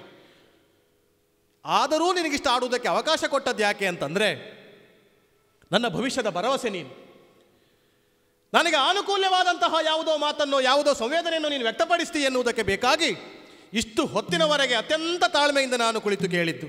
ಆದರೂ ನಿನಗಿಷ್ಟ ಆಡುವುದಕ್ಕೆ ಅವಕಾಶ ಕೊಟ್ಟದ್ದು ಯಾಕೆ ಅಂತಂದರೆ ನನ್ನ ಭವಿಷ್ಯದ ಭರವಸೆ ನೀನು ನನಗೆ ಅನುಕೂಲವಾದಂತಹ ಯಾವುದೋ ಮಾತನ್ನು ಯಾವುದೋ ಸಂವೇದನೆಯನ್ನು ನೀನು ವ್ಯಕ್ತಪಡಿಸ್ತಿ ಎನ್ನುವುದಕ್ಕೆ ಬೇಕಾಗಿ ಇಷ್ಟು ಹೊತ್ತಿನವರೆಗೆ ಅತ್ಯಂತ ತಾಳ್ಮೆಯಿಂದ ನಾನು ಕುಳಿತು ಕೇಳಿದ್ದು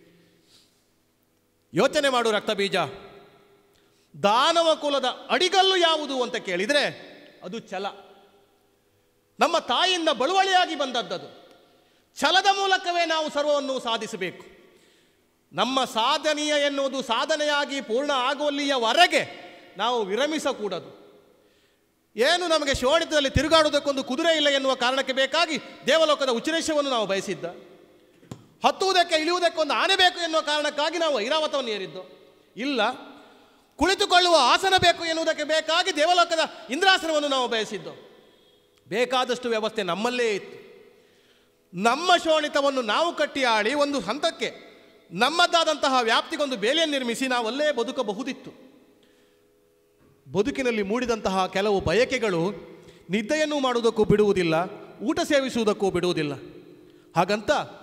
ಯೋಚನೆ ಮಾಡು ರಕ್ತಬೀಜ ದಾನವ ಕುಲದ ಅಡಿಗಲ್ಲು ಯಾವುದು ಅಂತ ಕೇಳಿದರೆ ಅದು ಛಲ ನಮ್ಮ ತಾಯಿಯಿಂದ ಬಳುವಳಿಯಾಗಿ ಬಂದದ್ದದು ಛಲದ ಮೂಲಕವೇ ನಾವು ಸರ್ವವನ್ನು ಸಾಧಿಸಬೇಕು ನಮ್ಮ ಸಾಧನೀಯ ಎನ್ನುವುದು ಸಾಧನೆಯಾಗಿ ಪೂರ್ಣ ಆಗುವಲ್ಲಿಯವರೆಗೆ ನಾವು ವಿರಮಿಸಕೂಡದು ಏನು ನಮಗೆ ಶೋಣಿತದಲ್ಲಿ ತಿರುಗಾಡುವುದಕ್ಕೊಂದು ಕುದುರೆ ಇಲ್ಲ ಎನ್ನುವ ಕಾರಣಕ್ಕೆ ಬೇಕಾಗಿ ದೇವಲೋಕದ ಉಚ್ಚರೇಶವನ್ನು ನಾವು ಬಯಸಿದ್ದ ಹತ್ತುವುದಕ್ಕೆ ಇಳಿಯುವುದಕ್ಕೆ ಒಂದು ಆನೆ ಬೇಕು ಎನ್ನುವ ಕಾರಣಕ್ಕಾಗಿ ನಾವು ಐರಾವತವನ್ನು ಏರಿದ್ದು ಇಲ್ಲ ಕುಳಿತುಕೊಳ್ಳುವ ಆಸನ ಬೇಕು ಎನ್ನುವುದಕ್ಕೆ ಬೇಕಾಗಿ ದೇವಲೋಕದ ಇಂದ್ರಾಸನವನ್ನು ನಾವು ಬಯಸಿದ್ದು ಬೇಕಾದಷ್ಟು ವ್ಯವಸ್ಥೆ ನಮ್ಮಲ್ಲೇ ಇತ್ತು ನಮ್ಮ ಶೋಣಿತವನ್ನು ನಾವು ಕಟ್ಟಿ ಆಳಿ ಒಂದು ಹಂತಕ್ಕೆ ನಮ್ಮದಾದಂತಹ ವ್ಯಾಪ್ತಿಗೊಂದು ಬೇಲಿಯನ್ನು ನಿರ್ಮಿಸಿ ನಾವಲ್ಲೇ ಬದುಕಬಹುದಿತ್ತು ಬದುಕಿನಲ್ಲಿ ಮೂಡಿದಂತಹ ಕೆಲವು ಬಯಕೆಗಳು ನಿದ್ದೆಯನ್ನು ಮಾಡುವುದಕ್ಕೂ ಬಿಡುವುದಿಲ್ಲ ಊಟ ಸೇವಿಸುವುದಕ್ಕೂ ಬಿಡುವುದಿಲ್ಲ ಹಾಗಂತ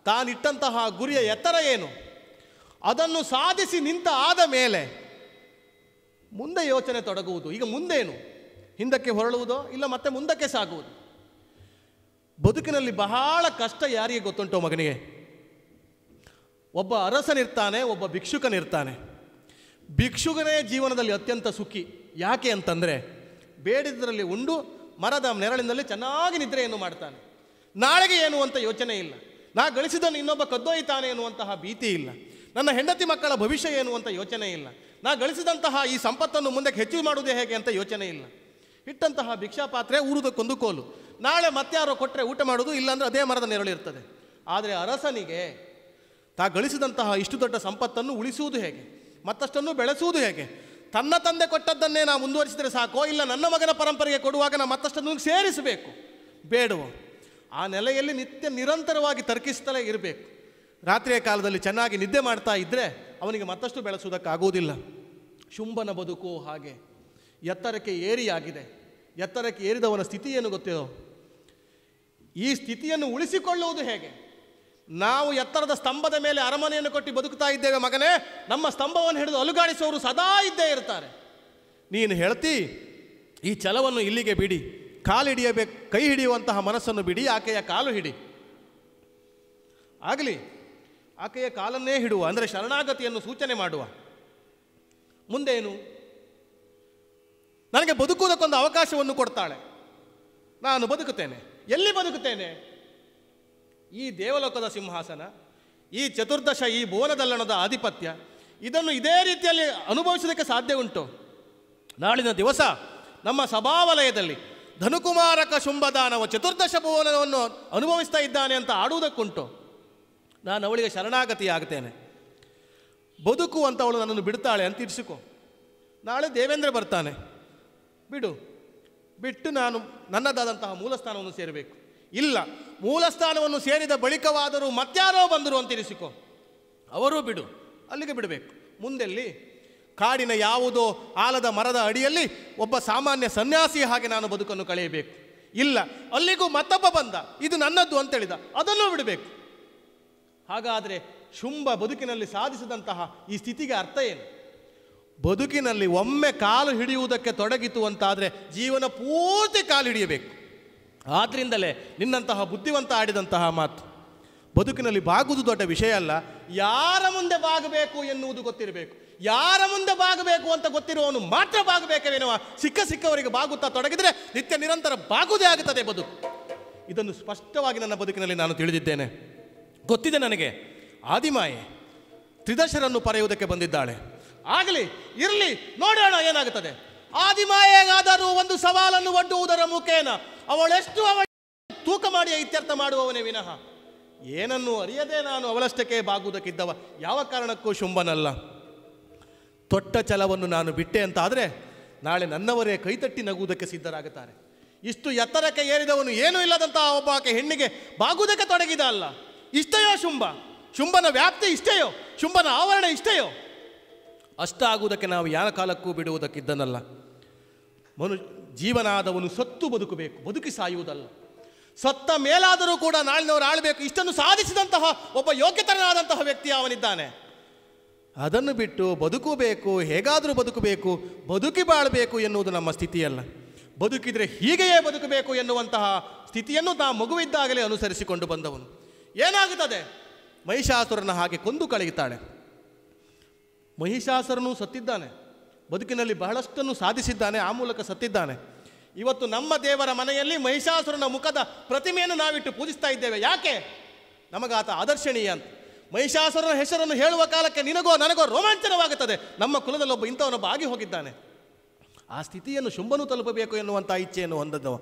ತಾನಿಟ್ಟಂತಹ ಗುರಿಯ ಎತ್ತರ ಏನು ಅದನ್ನು ಸಾಧಿಸಿ ನಿಂತ ಆದ ಮೇಲೆ ಮುಂದೆ ಯೋಚನೆ ತೊಡಗುವುದು ಈಗ ಮುಂದೇನು ಹಿಂದಕ್ಕೆ ಹೊರಳುವುದೋ ಇಲ್ಲ ಮತ್ತೆ ಮುಂದಕ್ಕೆ ಸಾಗುವುದು ಬದುಕಿನಲ್ಲಿ ಬಹಳ ಕಷ್ಟ ಯಾರಿಗೆ ಗೊತ್ತುಂಟೋ ಮಗನಿಗೆ ಒಬ್ಬ ಅರಸನಿರ್ತಾನೆ ಒಬ್ಬ ಭಿಕ್ಷುಕನಿರ್ತಾನೆ ಭಿಕ್ಷುಕನೇ ಜೀವನದಲ್ಲಿ ಅತ್ಯಂತ ಸುಖಿ ಯಾಕೆ ಅಂತಂದರೆ ಬೇಡಿದ್ದರಲ್ಲಿ ಉಂಡು ಮರದ ನೆರಳಿನಲ್ಲಿ ಚೆನ್ನಾಗಿ ನಿದ್ರೆಯನ್ನು ಮಾಡ್ತಾನೆ ನಾಳೆಗೆ ಏನು ಅಂತ ಯೋಚನೆ ಇಲ್ಲ ನಾ ಗಳಿಸಿದನ್ನು ಇನ್ನೊಬ್ಬ ಕದ್ದೊಯ್ತಾನೆ ಎನ್ನುವಂತಹ ಭೀತಿ ಇಲ್ಲ ನನ್ನ ಹೆಂಡತಿ ಮಕ್ಕಳ ಭವಿಷ್ಯ ಏನು ಅಂತ ಯೋಚನೆ ಇಲ್ಲ ನಾ ಗಳಿಸಿದಂತಹ ಈ ಸಂಪತ್ತನ್ನು ಮುಂದಕ್ಕೆ ಹೆಚ್ಚು ಮಾಡುವುದೇ ಹೇಗೆ ಅಂತ ಯೋಚನೆ ಇಲ್ಲ ಇಟ್ಟಂತಹ ಭಿಕ್ಷಾ ಪಾತ್ರೆ ಊರುದಕ್ಕೊಂದು ಕೋಲು ನಾಳೆ ಮತ್ತಾರೋ ಕೊಟ್ಟರೆ ಊಟ ಮಾಡೋದು ಇಲ್ಲಾಂದ್ರೆ ಅದೇ ಮರದ ನೆರಳಿರ್ತದೆ ಆದರೆ ಅರಸನಿಗೆ ತಾ ಗಳಿಸಿದಂತಹ ಇಷ್ಟು ದೊಡ್ಡ ಸಂಪತ್ತನ್ನು ಉಳಿಸುವುದು ಹೇಗೆ ಮತ್ತಷ್ಟನ್ನು ಬೆಳೆಸುವುದು ಹೇಗೆ ತನ್ನ ತಂದೆ ಕೊಟ್ಟದ್ದನ್ನೇ ನಾವು ಮುಂದುವರಿಸಿದರೆ ಸಾಕೋ ಇಲ್ಲ ನನ್ನ ಮಗನ ಪರಂಪರೆಗೆ ಕೊಡುವಾಗ ನಾವು ಮತ್ತಷ್ಟನ್ನು ಸೇರಿಸಬೇಕು ಬೇಡವೋ ಆ ನೆಲೆಯಲ್ಲಿ ನಿತ್ಯ ನಿರಂತರವಾಗಿ ತರ್ಕಿಸ್ತಲೇ ಇರಬೇಕು ರಾತ್ರಿಯ ಕಾಲದಲ್ಲಿ ಚೆನ್ನಾಗಿ ನಿದ್ದೆ ಮಾಡ್ತಾ ಇದ್ದರೆ ಅವನಿಗೆ ಮತ್ತಷ್ಟು ಬೆಳೆಸುವುದಕ್ಕಾಗುವುದಿಲ್ಲ ಶುಂಭನ ಬದುಕು ಹಾಗೆ ಎತ್ತರಕ್ಕೆ ಏರಿಯಾಗಿದೆ ಎತ್ತರಕ್ಕೆ ಏರಿದವನ ಸ್ಥಿತಿ ಏನು ಗೊತ್ತಿರೋ ಈ ಸ್ಥಿತಿಯನ್ನು ಉಳಿಸಿಕೊಳ್ಳುವುದು ಹೇಗೆ ನಾವು ಎತ್ತರದ ಸ್ತಂಭದ ಮೇಲೆ ಅರಮನೆಯನ್ನು ಕೊಟ್ಟು ಬದುಕ್ತಾ ಇದ್ದೇವೆ ಮಗನೇ ನಮ್ಮ ಸ್ತಂಭವನ್ನು ಹಿಡಿದು ಅಲುಗಾಡಿಸುವವರು ಸದಾ ಇದ್ದೇ ಇರ್ತಾರೆ ನೀನು ಹೇಳ್ತಿ ಈ ಛಲವನ್ನು ಇಲ್ಲಿಗೆ ಬಿಡಿ ಕಾಲು ಹಿಡಿಯಬೇಕು ಕೈ ಹಿಡಿಯುವಂತಹ ಮನಸ್ಸನ್ನು ಬಿಡಿ ಆಕೆಯ ಕಾಲು ಹಿಡಿ ಆಗಲಿ ಆಕೆಯ ಕಾಲನ್ನೇ ಹಿಡುವ ಅಂದರೆ ಶರಣಾಗತಿಯನ್ನು ಸೂಚನೆ ಮಾಡುವ ಮುಂದೇನು ನನಗೆ ಬದುಕುವುದಕ್ಕೊಂದು ಅವಕಾಶವನ್ನು ಕೊಡ್ತಾಳೆ ನಾನು ಬದುಕುತ್ತೇನೆ ಎಲ್ಲಿ ಬದುಕುತ್ತೇನೆ ಈ ದೇವಲೋಕದ ಸಿಂಹಾಸನ ಈ ಚತುರ್ದಶ ಈ ಭುವನದಲ್ಲಣದ ಆಧಿಪತ್ಯ ಇದನ್ನು ಇದೇ ರೀತಿಯಲ್ಲಿ ಅನುಭವಿಸೋದಕ್ಕೆ ಸಾಧ್ಯ ಉಂಟು ನಾಳಿನ ದಿವಸ ನಮ್ಮ ಸಭಾವಲಯದಲ್ಲಿ ಧನುಕುಮಾರಕ ಶುಂಭದಾನವ ಚತುರ್ದಶ ಭುವನವನ್ನು ಅನುಭವಿಸ್ತಾ ಇದ್ದಾನೆ ಅಂತ ಆಡುವುದಕ್ಕುಂಟು ನಾನು ಅವಳಿಗೆ ಶರಣಾಗತಿ ಆಗ್ತೇನೆ ಬದುಕು ಅಂತ ಅವಳು ನನ್ನನ್ನು ಬಿಡ್ತಾಳೆ ಅಂತ ಇರಿಸಿಕೊ ನಾಳೆ ದೇವೇಂದ್ರ ಬರ್ತಾನೆ ಬಿಡು ಬಿಟ್ಟು ನಾನು ನನ್ನದಾದಂತಹ ಮೂಲಸ್ಥಾನವನ್ನು ಸೇರಬೇಕು ಇಲ್ಲ ಮೂಲಸ್ಥಾನವನ್ನು ಸೇರಿದ ಬಳಿಕವಾದರೂ ಮತ್ಯಾರೋ ಬಂದರು ಅಂತ ಇರಿಸಿಕೊ ಅವರೂ ಬಿಡು ಅಲ್ಲಿಗೆ ಬಿಡಬೇಕು ಮುಂದೆಲ್ಲಿ ಕಾಡಿನ ಯಾವುದೋ ಆಲದ ಮರದ ಅಡಿಯಲ್ಲಿ ಒಬ್ಬ ಸಾಮಾನ್ಯ ಸನ್ಯಾಸಿ ಹಾಗೆ ನಾನು ಬದುಕನ್ನು ಕಳೆಯಬೇಕು ಇಲ್ಲ ಅಲ್ಲಿಗೂ ಮತ್ತೊಬ್ಬ ಬಂದ ಇದು ನನ್ನದ್ದು ಅಂತೇಳಿದ ಅದನ್ನೂ ಬಿಡಬೇಕು ಹಾಗಾದರೆ ಶುಂಭ ಬದುಕಿನಲ್ಲಿ ಸಾಧಿಸಿದಂತಹ ಈ ಸ್ಥಿತಿಗೆ ಅರ್ಥ ಏನು ಬದುಕಿನಲ್ಲಿ ಒಮ್ಮೆ ಕಾಲು ಹಿಡಿಯುವುದಕ್ಕೆ ತೊಡಗಿತು ಅಂತಾದರೆ ಜೀವನ ಪೂರ್ತಿ ಕಾಲು ಹಿಡಿಯಬೇಕು ಆದ್ರಿಂದಲೇ ನಿನ್ನಂತಹ ಬುದ್ಧಿವಂತ ಆಡಿದಂತಹ ಮಾತು ಬದುಕಿನಲ್ಲಿ ಬಾಗುವುದು ದೊಡ್ಡ ವಿಷಯ ಅಲ್ಲ ಯಾರ ಮುಂದೆ ಬಾಗಬೇಕು ಎನ್ನುವುದು ಗೊತ್ತಿರಬೇಕು ಯಾರ ಮುಂದೆ ಬಾಗಬೇಕು ಅಂತ ಗೊತ್ತಿರುವವನು ಮಾತ್ರ ಬಾಗಬೇಕೇನೋ ಸಿಕ್ಕ ಸಿಕ್ಕವರಿಗೆ ಬಾಗುತ್ತಾ ತೊಡಗಿದರೆ ನಿತ್ಯ ನಿರಂತರ ಬಾಗುವುದೇ ಆಗುತ್ತದೆ ಬದುಕು ಇದನ್ನು ಸ್ಪಷ್ಟವಾಗಿ ನನ್ನ ಬದುಕಿನಲ್ಲಿ ನಾನು ತಿಳಿದಿದ್ದೇನೆ ಗೊತ್ತಿದೆ ನನಗೆ ಆದಿಮಾಯೆ ತ್ರಿದಶರನ್ನು ಪರೆಯುವುದಕ್ಕೆ ಬಂದಿದ್ದಾಳೆ ಆಗಲಿ ಇರಲಿ ನೋಡೋಣ ಏನಾಗುತ್ತದೆ ಆದಿಮಾಯೆಗಾದರೂ ಒಂದು ಸವಾಲನ್ನು ಒಡ್ಡುವುದರ ಮುಖೇನ ಅವಳೆಷ್ಟು ಅವಳ ತೂಕ ಮಾಡಿ ಇತ್ಯರ್ಥ ಮಾಡುವವನೇ ವಿನಃ ಏನನ್ನು ಅರಿಯದೆ ನಾನು ಅವಳಷ್ಟಕ್ಕೆ ಬಾಗುವುದಕ್ಕಿದ್ದವ ಯಾವ ಕಾರಣಕ್ಕೂ ಶುಂಭನಲ್ಲ ತೊಟ್ಟ ಛಲವನ್ನು ನಾನು ಬಿಟ್ಟೆ ಅಂತ ಆದರೆ ನಾಳೆ ನನ್ನವರೇ ಕೈತಟ್ಟಿ ನಗುವುದಕ್ಕೆ ಸಿದ್ಧರಾಗುತ್ತಾರೆ ಇಷ್ಟು ಎತ್ತರಕ್ಕೆ ಏರಿದವನು ಏನೂ ಇಲ್ಲದಂತಹ ಒಬ್ಬ ಆಕೆ ಹೆಣ್ಣಿಗೆ ಬಾಗುವುದಕ್ಕೆ ತೊಡಗಿದ ಅಲ್ಲ ಇಷ್ಟೆಯೋ ಶುಂಭ ಶುಂಭನ ವ್ಯಾಪ್ತಿ ಇಷ್ಟೆಯೋ ಶುಂಭನ ಆವರಣ ಇಷ್ಟೆಯೋ ಅಷ್ಟಾಗುವುದಕ್ಕೆ ನಾವು ಯಾವ ಕಾಲಕ್ಕೂ ಬಿಡುವುದಕ್ಕಿದ್ದನಲ್ಲ ಮನು ಜೀವನಾದವನು ಸತ್ತು ಬದುಕಬೇಕು ಬದುಕಿ ಸಾಯುವುದಲ್ಲ ಸತ್ತ ಮೇಲಾದರೂ ಕೂಡ ನಾಳಿನವರು ಆಳಬೇಕು ಇಷ್ಟನ್ನು ಸಾಧಿಸಿದಂತಹ ಒಬ್ಬ ಯೋಗ್ಯತನಾದಂತಹ ವ್ಯಕ್ತಿ ಅವನಿದ್ದಾನೆ ಅದನ್ನು ಬಿಟ್ಟು ಬದುಕಬೇಕು ಹೇಗಾದರೂ ಬದುಕಬೇಕು ಬದುಕಿ ಬಾಳಬೇಕು ಎನ್ನುವುದು ನಮ್ಮ ಸ್ಥಿತಿಯಲ್ಲ ಬದುಕಿದರೆ ಹೀಗೆಯೇ ಬದುಕಬೇಕು ಎನ್ನುವಂತಹ ಸ್ಥಿತಿಯನ್ನು ತಾ ಮಗುವಿದ್ದಾಗಲೇ ಅನುಸರಿಸಿಕೊಂಡು ಬಂದವನು ಏನಾಗುತ್ತದೆ ಮಹಿಷಾಸುರನ ಹಾಗೆ ಕೊಂದು ಕಳೆಯುತ್ತಾಳೆ ಮಹಿಷಾಸುರನು ಸತ್ತಿದ್ದಾನೆ ಬದುಕಿನಲ್ಲಿ ಬಹಳಷ್ಟನ್ನು ಸಾಧಿಸಿದ್ದಾನೆ ಆ ಮೂಲಕ ಸತ್ತಿದ್ದಾನೆ ಇವತ್ತು ನಮ್ಮ ದೇವರ ಮನೆಯಲ್ಲಿ ಮಹಿಷಾಸುರನ ಮುಖದ ಪ್ರತಿಮೆಯನ್ನು ನಾವಿಟ್ಟು ಪೂಜಿಸ್ತಾ ಇದ್ದೇವೆ ಯಾಕೆ ನಮಗಾತ ಆದರ್ಶನೀಯ ಅಂತ ಮಹಿಷಾಸುರನ ಹೆಸರನ್ನು ಹೇಳುವ ಕಾಲಕ್ಕೆ ನಿನಗೋ ನನಗೋ ರೋಮಾಂಚನವಾಗುತ್ತದೆ ನಮ್ಮ ಕುಲದಲ್ಲೊಬ್ಬ ಇಂಥವನೊಬ್ಬ ಆಗಿ ಹೋಗಿದ್ದಾನೆ ಆ ಸ್ಥಿತಿಯನ್ನು ಶುಂಭನು ತಲುಪಬೇಕು ಎನ್ನುವಂಥ ಇಚ್ಛೆಯನ್ನು ಹೊಂದದವ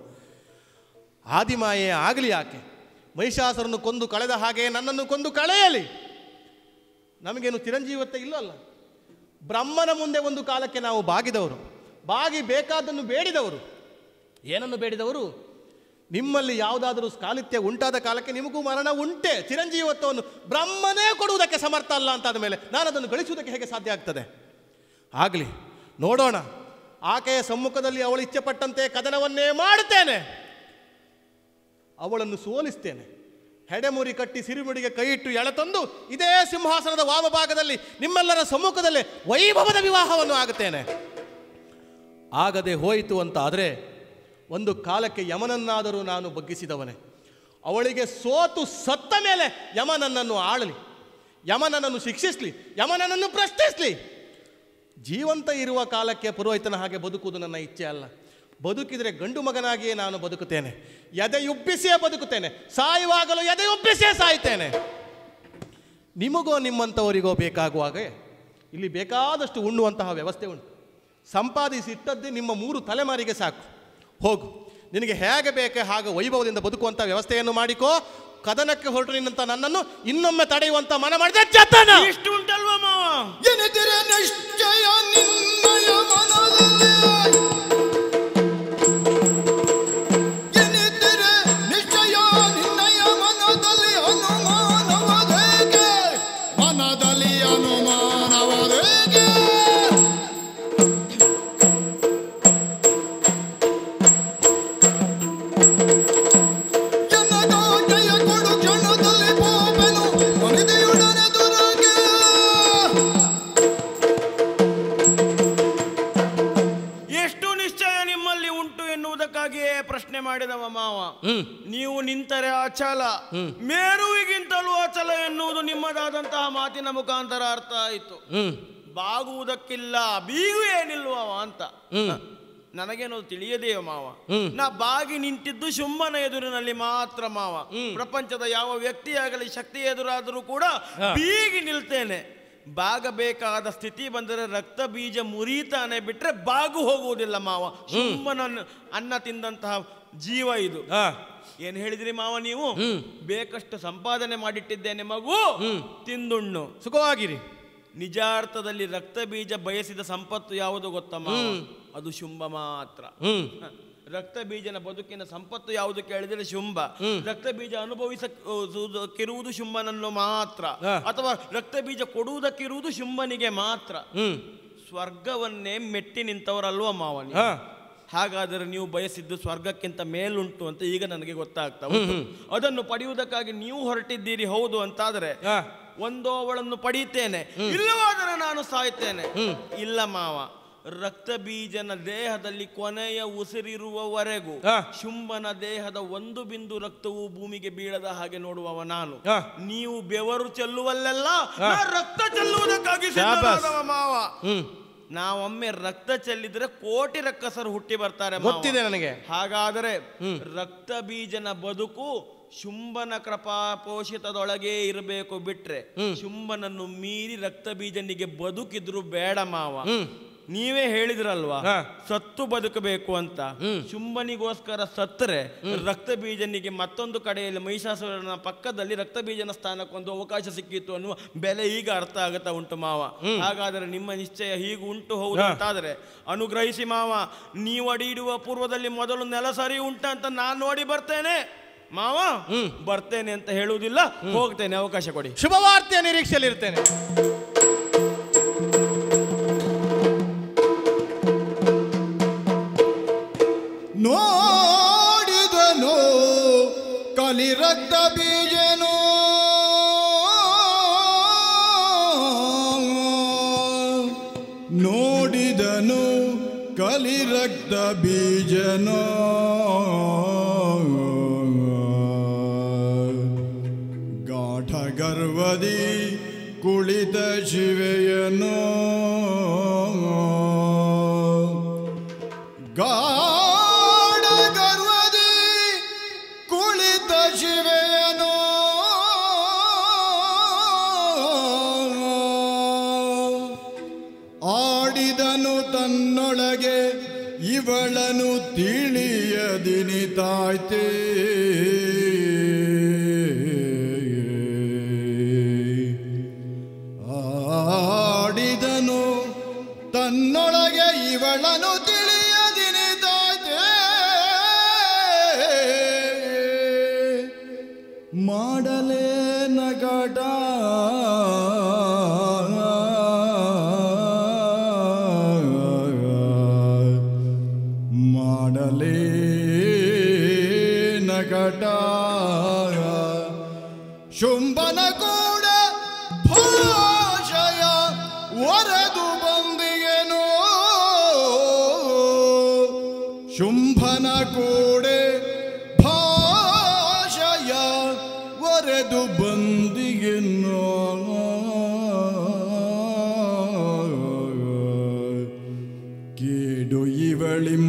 ಆದಿಮಾಯೆ ಆಗಲಿ ಯಾಕೆ ಮಹಿಷಾಸುರನ್ನು ಕೊಂದು ಕಳೆದ ಹಾಗೆ ನನ್ನನ್ನು ಕೊಂದು ಕಳೆಯಲಿ ನಮಗೇನು ಚಿರಂಜೀವತೆ ಇಲ್ಲಲ್ಲ ಬ್ರಹ್ಮನ ಮುಂದೆ ಒಂದು ಕಾಲಕ್ಕೆ ನಾವು ಬಾಗಿದವರು ಬಾಗಿ ಬೇಕಾದನ್ನು ಬೇಡಿದವರು ಏನನ್ನು ಬೇಡಿದವರು ನಿಮ್ಮಲ್ಲಿ ಯಾವುದಾದರೂ ಸ್ಕಾಲಿತ್ಯ ಉಂಟಾದ ಕಾಲಕ್ಕೆ ನಿಮಗೂ ಮರಣ ಉಂಟೆ ಚಿರಂಜೀವತ್ವವನ್ನು ಬ್ರಹ್ಮನೇ ಕೊಡುವುದಕ್ಕೆ ಸಮರ್ಥ ಅಲ್ಲ ಅಂತಾದ ಮೇಲೆ ನಾನು ಅದನ್ನು ಗಳಿಸುವುದಕ್ಕೆ ಹೇಗೆ ಸಾಧ್ಯ ಆಗ್ತದೆ ಆಗಲಿ ನೋಡೋಣ ಆಕೆಯ ಸಮ್ಮುಖದಲ್ಲಿ ಅವಳು ಇಚ್ಛೆಪಟ್ಟಂತೆ ಕದನವನ್ನೇ ಮಾಡುತ್ತೇನೆ ಅವಳನ್ನು ಸೋಲಿಸ್ತೇನೆ ಹೆಡೆಮುರಿ ಕಟ್ಟಿ ಸಿರಿಮುಡಿಗೆ ಕೈ ಇಟ್ಟು ಎಳೆತಂದು ಇದೇ ಸಿಂಹಾಸನದ ವಾಮಭಾಗದಲ್ಲಿ ನಿಮ್ಮೆಲ್ಲರ ಸಮ್ಮುಖದಲ್ಲಿ ವೈಭವದ ವಿವಾಹವನ್ನು ಆಗುತ್ತೇನೆ ಆಗದೆ ಹೋಯಿತು ಅಂತ ಆದರೆ ಒಂದು ಕಾಲಕ್ಕೆ ಯಮನನ್ನಾದರೂ ನಾನು ಬಗ್ಗಿಸಿದವನೇ ಅವಳಿಗೆ ಸೋತು ಸತ್ತ ಮೇಲೆ ಯಮ ನನ್ನನ್ನು ಆಳಲಿ ಯಮ ನನ್ನನ್ನು ಶಿಕ್ಷಿಸಲಿ ಯಮ ನನ್ನನ್ನು ಪ್ರಶ್ನಿಸಲಿ ಜೀವಂತ ಇರುವ ಕಾಲಕ್ಕೆ ಪುರೋಹಿತನ ಹಾಗೆ ಬದುಕುವುದು ನನ್ನ ಇಚ್ಛೆ ಅಲ್ಲ ಬದುಕಿದರೆ ಗಂಡು ಮಗನಾಗಿಯೇ ನಾನು ಬದುಕುತ್ತೇನೆ ಎದೆಯುಬ್ಬಿಸಿಯೇ ಬದುಕುತ್ತೇನೆ ಸಾಯುವಾಗಲೂ ಎದೆಯುಬ್ಬಿಸಿಯೇ ಸಾಯುತ್ತೇನೆ ನಿಮಗೋ ನಿಮ್ಮಂಥವರಿಗೋ ಬೇಕಾಗುವಾಗ ಇಲ್ಲಿ ಬೇಕಾದಷ್ಟು ಉಣ್ಣುವಂತಹ ವ್ಯವಸ್ಥೆ ಉಂಟು ಸಂಪಾದಿಸಿ ಇಟ್ಟದ್ದೇ ನಿಮ್ಮ ಮೂರು ತಲೆಮಾರಿಗೆ ಸಾಕು ಹೋಗು ನಿನಗೆ ಹೇಗೆ ಬೇಕೆ ಹಾಗೆ ವೈಭವದಿಂದ ಬದುಕುವಂಥ ವ್ಯವಸ್ಥೆಯನ್ನು ಮಾಡಿಕೋ ಕದನಕ್ಕೆ ಹೊರಟು ನಿನ್ನಂತ ನನ್ನನ್ನು ಇನ್ನೊಮ್ಮೆ ತಡೆಯುವಂತ ಮನ ಮಾಡಿದೆ ಜತನ ಇಷ್ಟು ಉಂಟಲ್ವಾ ಮಾವ ಎನಿದಿರೆ ನಿಶ್ಚಯ ನಿನ್ನಯ ಮನದಲ್ಲಿ ಎನಿದಿರೆ ನಿಶ್ಚಯ ನಿನ್ನಯ ಮನದಲ್ಲಿ ಅನುಮಾನವದೇಕೆ ಮನದಲ್ಲಿ ಅನುಮಾನವದೇಕೆ ಎನ್ನದ ಜಯ ಕೊಡು ಕ್ಷಣದಲ್ಲಿ ಪೋಪೆನು ಮನಿದೆಯೊಡನೆ ದುರಗೆ ಎಷ್ಟು ನಿಶ್ಚಯ ನಿಮ್ಮಲ್ಲಿ ಉಂಟು ಎನ್ನುವುದಕ್ಕಾಗಿಯೇ ಪ್ರಶ್ನೆ ಮಾಡಿದವ ಮಾವ ನೀವು ನಿಂತರೆ ಅಚಲ ಮೇರುವಿಗಿಂತಲೂ ಅಚಲ ಎನ್ನುವುದು ನಿಮ್ಮದಾದಂತಹ ಮಾತಿನ ಮುಖಾಂತರ ಅರ್ಥ ಆಯಿತು ಬಾಗುವುದಕ್ಕಿಲ್ಲ ಬೀಗು ಏನಿಲ್ವವ ಅಂತ ನನಗೇನೋ ತಿಳಿಯದೆಯೋ ಮಾವ ನಾ ಬಾಗಿ ನಿಂತಿದ್ದು ಶುಂಭನ ಎದುರಿನಲ್ಲಿ ಮಾತ್ರ ಮಾವ ಪ್ರಪಂಚದ ಯಾವ ವ್ಯಕ್ತಿಯಾಗಲಿ ಶಕ್ತಿ ಎದುರಾದರೂ ಕೂಡ ಬೀಗಿ ನಿಲ್ತೇನೆ ಬಾಗಬೇಕಾದ ಸ್ಥಿತಿ ಬಂದರೆ ರಕ್ತ ಬೀಜ ಮುರಿತಾನೆ ಬಿಟ್ರೆ ಬಾಗು ಹೋಗುವುದಿಲ್ಲ ಮಾವ ಶುಂಭನ ಅನ್ನ ತಿಂದಂತಹ ಜೀವ ಇದು ಏನ್ ಹೇಳಿದ್ರಿ ಮಾವ ನೀವು ಬೇಕಷ್ಟು ಸಂಪಾದನೆ ಮಾಡಿಟ್ಟಿದ್ದೇನೆ ಮಗು ತಿಂದುಣ್ಣು ಸುಖವಾಗಿರಿ ನಿಜಾರ್ಥದಲ್ಲಿ ರಕ್ತ ಬೀಜ ಬಯಸಿದ ಸಂಪತ್ತು ಯಾವುದು ಗೊತ್ತ ಮಾವ ಅದು ಶುಂಭ ಮಾತ್ರ ಹ್ಮ್ ರಕ್ತ ಬೀಜನ ಬದುಕಿನ ಸಂಪತ್ತು ಯಾವುದು ಕೇಳಿದರೆ ಶುಂಭ ರಕ್ತ ಬೀಜ ಅನುಭವಿಸಕ್ಕಿರುವುದು ಶುಂಭನನ್ನು ಮಾತ್ರ ಹಾ. ಅಥವಾ ರಕ್ತ ಬೀಜ ಕೊಡುವುದಕ್ಕಿರುವುದು ಶುಂಭನಿಗೆ ಮಾತ್ರ ಹ್ಮ್ ಸ್ವರ್ಗವನ್ನೇ ಮೆಟ್ಟಿ ನಿಂತವರಲ್ವ ಮಾವ ನೀವು? ಹಾ. ಹಾಗಾದರೆ ನೀವು ಬಯಸಿದ್ದು ಸ್ವರ್ಗಕ್ಕಿಂತ ಮೇಲುಂಟು ಅಂತ ಈಗ ನನಗೆ ಗೊತ್ತಾಗ್ತಾ ಉಂಟು ಅದನ್ನು ಪಡೆಯುವುದಕ್ಕಾಗಿ ನೀವು ಹೊರಟಿದ್ದೀರಿ ಹೌದು ಅಂತಾದರೆ ಹಾ. ಒಂದು ಅವಳನ್ನು ಪಡೀತೇನೆ ಇಲ್ಲವಾದರೆ ನಾನು ಸಾಯ್ತೇನೆ ಇಲ್ಲ ಮಾವ ರಕ್ತ ಬೀಜನ ದೇಹದಲ್ಲಿ ಕೊನೆಯ ಉಸಿರಿರುವವರೆಗೂ ಹಾ. ಶುಂಭನ ದೇಹದ ಒಂದು ಬಿಂದು ರಕ್ತವು ಭೂಮಿಗೆ ಬೀಳದ ಹಾಗೆ ನೋಡುವವ ನಾನು ಹಾ. ನೀವು ಬೆವರು ಚೆಲ್ಲುವಲ್ಲೆಲ್ಲ ನಾ ರಕ್ತ ಚೆಲ್ಲುವುದಕ್ಕಾಗಿ ಶಾಬಾಸ್. ಸಿದ್ಧನಾದವ ಮಾವ ಹ್ಮ್ ನಾವೊಮ್ಮೆ ರಕ್ತ ಚೆಲ್ಲಿದ್ರೆ ಕೋಟಿ ರಕ್ಕಸರು ಹುಟ್ಟಿ ಬರ್ತಾರೆ ಮಾವ. ಗೊತ್ತಿದೆ ನನಗೆ ಹಾಗಾದರೆ ರಕ್ತ ಬೀಜನ ಬದುಕು ಶುಂಭನ ಕೃಪಾ ಪೋಷಿತದೊಳಗೆ ಇರಬೇಕು ಬಿಟ್ರೆ ಶುಂಭನನ್ನು ಮೀರಿ ರಕ್ತ ಬೀಜನಿಗೆ ಬದುಕಿದ್ರು ಬೇಡ ಮಾವ ನೀವೇ ಹೇಳಿದ್ರಲ್ವಾ ಹಾ. ಸತ್ತು ಬದುಕಬೇಕು ಅಂತ ಶುಂಭನಿಗೋಸ್ಕರ ಸತ್ತರೆ ರಕ್ತ ಬೀಜನಿಗೆ ಮತ್ತೊಂದು ಕಡೆಯಲ್ಲಿ ಮಹಿಷಾಸುರನ ಪಕ್ಕದಲ್ಲಿ ರಕ್ತ ಬೀಜನ ಸ್ಥಾನಕ್ಕೊಂದು ಅವಕಾಶ ಸಿಕ್ಕಿತ್ತು ಅನ್ನುವ ಬೆಲೆ ಈಗ ಅರ್ಥ ಆಗುತ್ತಾ ಉಂಟು ಮಾವ ಹಾಗಾದರೆ ನಿಮ್ಮ ನಿಶ್ಚಯ ಹೀಗೆ ಉಂಟು ಹೌದು ಹಾ. ಅಂತಾದರೆ ಅನುಗ್ರಹಿಸಿ ಮಾವ ನೀವು ಅಡಿ ಇಡುವ ಪೂರ್ವದಲ್ಲಿ ಮೊದಲು ನೆಲ ಸರಿ ಉಂಟ ಅಂತ ನಾನು ನೋಡಿ ಬರ್ತೇನೆ ಮಾವ ಬರ್ತೇನೆ ಅಂತ ಹೇಳುವುದಿಲ್ಲ ಹೋಗ್ತೇನೆ ಅವಕಾಶ ಕೊಡಿ ಶುಭವಾರ್ತೆಯ ನಿರೀಕ್ಷೆಯಲ್ಲಿರ್ತೇನೆ ನೋಡಿದನು ಕಲಿರಕ್ತ ಬೀಜನು ನೋಡಿದನು ಕಲಿರಕ್ತ ಬೀಜನು ಗಾಢ ಗರ್ವದಿ ಕುಳಿತ ಶಿವೆಯನು ಗಾಢ ಗರ್ವದಿ ಕುಳಿತ ಶಿವೆಯನು ಆಡಿದನು ತನ್ನೊಳಗೆ ಇವಳನು ತಿಳಿಯದಿನಿತಾಯ್ತೇ ಆಡಿದನು ತನ್ನೊಳಗೆ ಇವಳನು ತಿಳಿಯದಿನಿತಾಯ್ತೇ ಮಾಡಲೇ ನಗಟ ಮಾಡಲೇ ನಗಟ ಶುಂಭನ ಕೂಡ ಭಾಷಯ ಒರೆದು ಬಂದಿಯೇನೋ ಶುಂಭನ ಕೂಡೆ ಭಾಷಯ ಒರೆದು ಬಂದಿಯೇನೋ ಕೇಡು ಇವಳಿಂ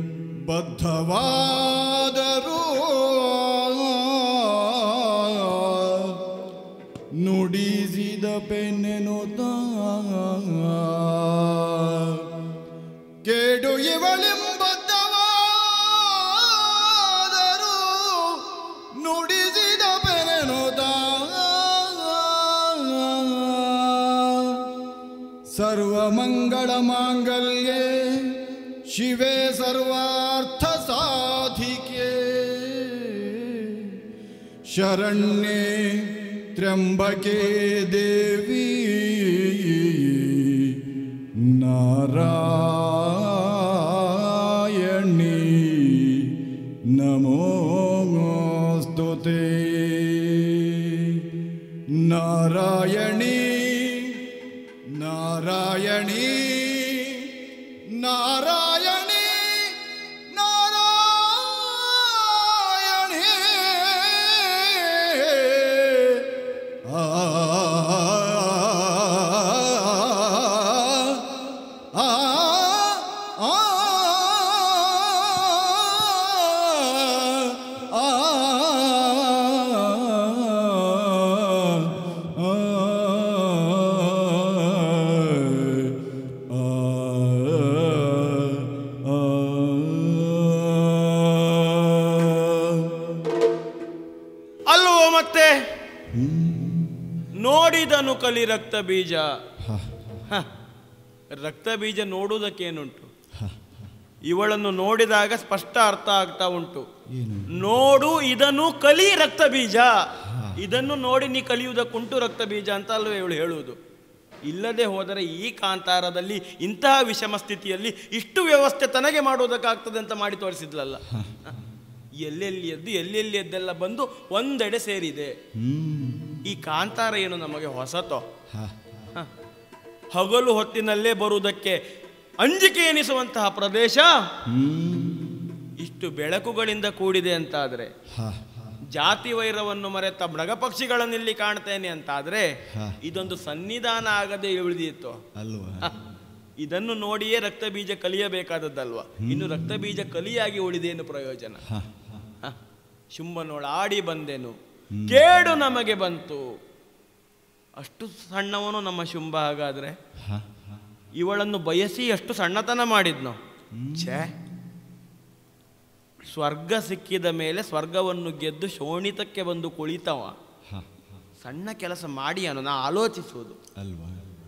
ಬದ್ಧವಾದರೂ ನುಡಿಸಿದ ಪೆನ್ನೆನುತ ಕೇಡು ಇವಳಿಂ ಬದ್ಧವಾದರೂ ನುಡಿಸಿದ ಪೆನ್ನೆನುತ ಸರ್ವಮಂಗಳ ಮಾಂಗಲ್ಯೆ ಶಿವೆ ಸರ್ವಾರ್ಥ ಸಾಧಿಕೆ ಶರಣ್ಯೆ ತ್ರ್ಯಂಬಕೆ ದೇವಿ ನಾರಾಯಣಿ ನಮೋಸ್ತುತೆ ನಾರಾಯಣಿ ನಾರಾಯಣಿ ನಾರಾಯಣಿ ನಾರಾಯಣಿ ಆ ಆ ಅಲ್ವೋ ಮತ್ತೆ ನೋಡಿದನು ಕಲಿ ರಕ್ತ ಬೀಜ ಹ, ರಕ್ತ ಬೀಜ ನೋಡುವುದಕ್ಕೇನುಂಟು ಇವಳನ್ನು ನೋಡಿದಾಗ ಸ್ಪಷ್ಟ ಅರ್ಥ ಆಗ್ತಾ ಉಂಟು ನೋಡು ಇದನ್ನು ಕಲಿ ರಕ್ತ ಬೀಜ ಇದನ್ನು ನೋಡಿ ನೀ ಕಲಿಯುವುದಕ್ಕುಂಟು ರಕ್ತ ಬೀಜ ಅಂತ ಅಲ್ವೇ ಇವಳು ಹೇಳುವುದು ಇಲ್ಲದೆ ಹೋದರೆ ಈ ಕಾಂತಾರದಲ್ಲಿ ಇಂತಹ ವಿಷಮ ಸ್ಥಿತಿಯಲ್ಲಿ ಇಷ್ಟು ವ್ಯವಸ್ಥೆ ತನಗೆ ಮಾಡುವುದಕ್ಕಾಗ್ತದೆ ಅಂತ ಮಾಡಿ ತೋರಿಸಿದ್ಲಲ್ಲ ಎಲ್ಲೆಲ್ಲಿ ಎದ್ದು ಎಲ್ಲೆಲ್ಲಿ ಎದ್ದೆಲ್ಲ ಬಂದು ಒಂದೆಡೆ ಸೇರಿದೆ ಈ ಕಾಂತಾರ ಏನು ನಮಗೆ ಹೊಸತೋ ಹ. ಹಗಲು ಹೊತ್ತಿನಲ್ಲೇ ಬರುವುದಕ್ಕೆ ಅಂಜಿಕೆ ಎನಿಸುವಂತಹ ಪ್ರದೇಶ ಇಷ್ಟು ಬೆಳಕುಗಳಿಂದ ಕೂಡಿದೆ ಅಂತಾದ್ರೆ ಜಾತಿ ವೈರವನ್ನು ಮರೆತ ಮೃಗಪಕ್ಷಿಗಳನ್ನಿಲ್ಲಿ ಕಾಣ್ತೇನೆ ಅಂತಾದ್ರೆ ಇದೊಂದು ಸನ್ನಿಧಾನ ಆಗದೆ ಉಳಿದಿತ್ತು ಅಲ್ವಾ ಹ. ಇದನ್ನು ನೋಡಿಯೇ ರಕ್ತ ಬೀಜ ಕಲಿಯಬೇಕಾದದ್ದಲ್ವಾ ಇನ್ನು ರಕ್ತ ಬೀಜ ಕಲಿಯಾಗಿ ಉಳಿದೇನು ಪ್ರಯೋಜನ ಹ. ಶುಂಭನೋಳ ಆಡಿ ಬಂದೆನು ಕೇಡು ನಮಗೆ ಬಂತು ಅಷ್ಟು ಸಣ್ಣವನು ನಮ್ಮ ಶುಂಭ ಹಾಗಾದ್ರೆ ಇವಳನ್ನು ಬಯಸಿ ಎಷ್ಟು ಸಣ್ಣತನ ಮಾಡಿದ್ನು ಛೇ ಸ್ವರ್ಗ ಸಿಕ್ಕಿದ ಮೇಲೆ ಸ್ವರ್ಗವನ್ನು ಗೆದ್ದು ಶೋಣಿತಕ್ಕೆ ಬಂದು ಕುಳಿತವ ಸಣ್ಣ ಕೆಲಸ ಮಾಡಿಯನು ನಾ ಆಲೋಚಿಸುವುದು ಅಲ್ವಾ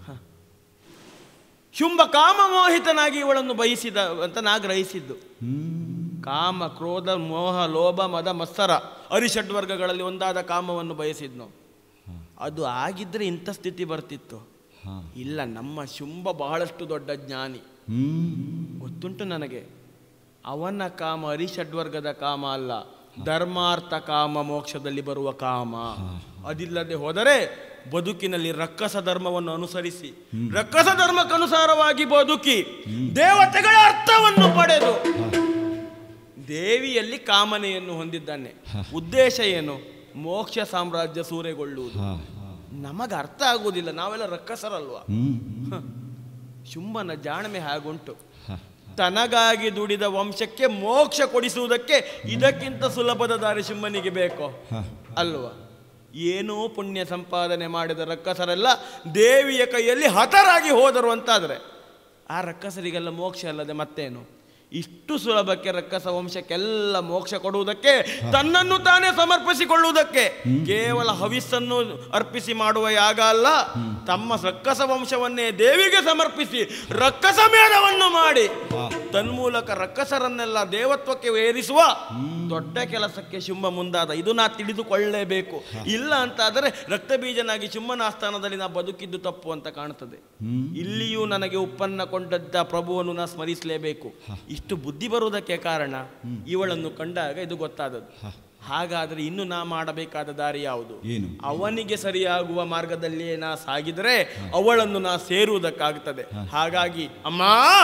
ಶುಂಭ ಕಾಮಮೋಹಿತನಾಗಿ ಇವಳನ್ನು ಬಯಸಿದ ಅಂತ ನಾ ಗ್ರಹಿಸಿದ್ದು ಕಾಮ ಕ್ರೋಧ ಮೋಹ ಲೋಭ ಮದ ಮತ್ಸರ ಅರಿಷಡ್ ವರ್ಗಗಳಲ್ಲಿ ಒಂದಾದ ಕಾಮವನ್ನು ಬಯಸಿದ್ನು ಅದು ಆಗಿದ್ರೆ ಇಂಥ ಸ್ಥಿತಿ ಬರ್ತಿತ್ತು ಇಲ್ಲ ನಮ್ಮ ಶುಂಭ ಬಹಳಷ್ಟು ದೊಡ್ಡ ಜ್ಞಾನಿ ಗೊತ್ತುಂಟು ನನಗೆ ಅವನ ಕಾಮ ಅರಿಷಡ್ವರ್ಗದ ಕಾಮ ಅಲ್ಲ ಧರ್ಮಾರ್ಥ ಕಾಮ ಮೋಕ್ಷದಲ್ಲಿ ಬರುವ ಕಾಮ ಅದಿಲ್ಲದೆ ಹೋದರೆ ಬದುಕಿನಲ್ಲಿ ರಕ್ಕಸ ಧರ್ಮವನ್ನು ಅನುಸರಿಸಿ ರಕ್ಕಸ ಧರ್ಮಕ್ಕನುಸಾರವಾಗಿ ಬದುಕಿ ದೇವತೆಗಳ ಅರ್ಥವನ್ನು ಪಡೆದು ದೇವಿಯಲ್ಲಿ ಕಾಮನೆಯನ್ನು ಹೊಂದಿದ್ದಾನೆ ಉದ್ದೇಶ ಏನು ಮೋಕ್ಷ ಸಾಮ್ರಾಜ್ಯ ಸೂರೆಗೊಳ್ಳುವುದು ನಮಗೆ ಅರ್ಥ ಆಗುವುದಿಲ್ಲ ನಾವೆಲ್ಲ ರಕ್ಕಸರಲ್ವಾ ಹ. ಶುಂಭನ ಜಾಣ್ಮೆ ಹಾಗುಂಟು ತನಗಾಗಿ ದುಡಿದ ವಂಶಕ್ಕೆ ಮೋಕ್ಷ ಕೊಡಿಸುವುದಕ್ಕೆ ಇದಕ್ಕಿಂತ ಸುಲಭದ ದಾರಿ ಶುಂಭನಿಗೆ ಬೇಕೋ ಅಲ್ವಾ ಏನೋ ಪುಣ್ಯ ಸಂಪಾದನೆ ಮಾಡಿದ ರಕ್ಕಸರೆಲ್ಲ ದೇವಿಯ ಕೈಯಲ್ಲಿ ಹತರಾಗಿ ಹೋದರು ಅಂತಾದರೆ ಆ ರಕ್ಕಸರಿಗೆಲ್ಲ ಮೋಕ್ಷ ಅಲ್ಲದೆ ಮತ್ತೇನು ಇಷ್ಟು ಸುಲಭಕ್ಕೆ ರಕ್ಕಸ ವಂಶಕ್ಕೆಲ್ಲ ಮೋಕ್ಷ ಕೊಡುವುದಕ್ಕೆ ತನ್ನನ್ನು ತಾನೇ ಸಮರ್ಪಿಸಿಕೊಳ್ಳುವುದಕ್ಕೆ ಕೇವಲ ಹವಿಸ್ಸನ್ನು ಅರ್ಪಿಸಿ ಮಾಡುವ ಯಾಗ ಅಲ್ಲ ತಮ್ಮ ರಕ್ಕಸ ವಂಶವನ್ನೇ ದೇವಿಗೆ ಸಮರ್ಪಿಸಿ ರಕ್ಕಸ ಮೇಳವನ್ನು ಮಾಡಿ ತನ್ಮೂಲಕ ರಕ್ಕಸರನ್ನೆಲ್ಲ ದೇವತ್ವಕ್ಕೆ ಏರಿಸುವ ದೊಡ್ಡ ಕೆಲಸಕ್ಕೆ ಶುಂಭ ಮುಂದಾದ ಇದು ನಾ ತಿಳಿದುಕೊಳ್ಳಲೇಬೇಕು ಇಲ್ಲ ಅಂತಾದರೆ ರಕ್ತಬೀಜನಾಗಿ ಶುಂಭನ ಆಸ್ಥಾನದಲ್ಲಿ ನಾ ಬದುಕಿದ್ದು ತಪ್ಪು ಅಂತ ಕಾಣುತ್ತದೆ ಇಲ್ಲಿಯೂ ನನಗೆ ಉಪ್ಪನ್ನ ಕೊಂಡದ್ದ ಪ್ರಭುವನ್ನು ನಾ ಸ್ಮರಿಸಲೇಬೇಕು ಇಷ್ಟು ಬುದ್ಧಿ ಬರುವುದಕ್ಕೆ ಕಾರಣ ಇವಳನ್ನು ಕಂಡಾಗ ಇದು ಗೊತ್ತಾದದ್ದು ಹಾಗಾದ್ರೆ ಇನ್ನು ನಾ ಮಾಡಬೇಕಾದ ದಾರಿ ಯಾವುದು ಏನು ಅವನಿಗೆ ಸರಿಯಾಗುವ ಮಾರ್ಗದಲ್ಲಿಯೇ ನಾ ಸಾಗಿದರೆ ಅವಳನ್ನು ನಾ ಸೇರುವುದಕ್ಕಾಗ್ತದೆ ಹಾಗಾಗಿ ಅಮ್ಮ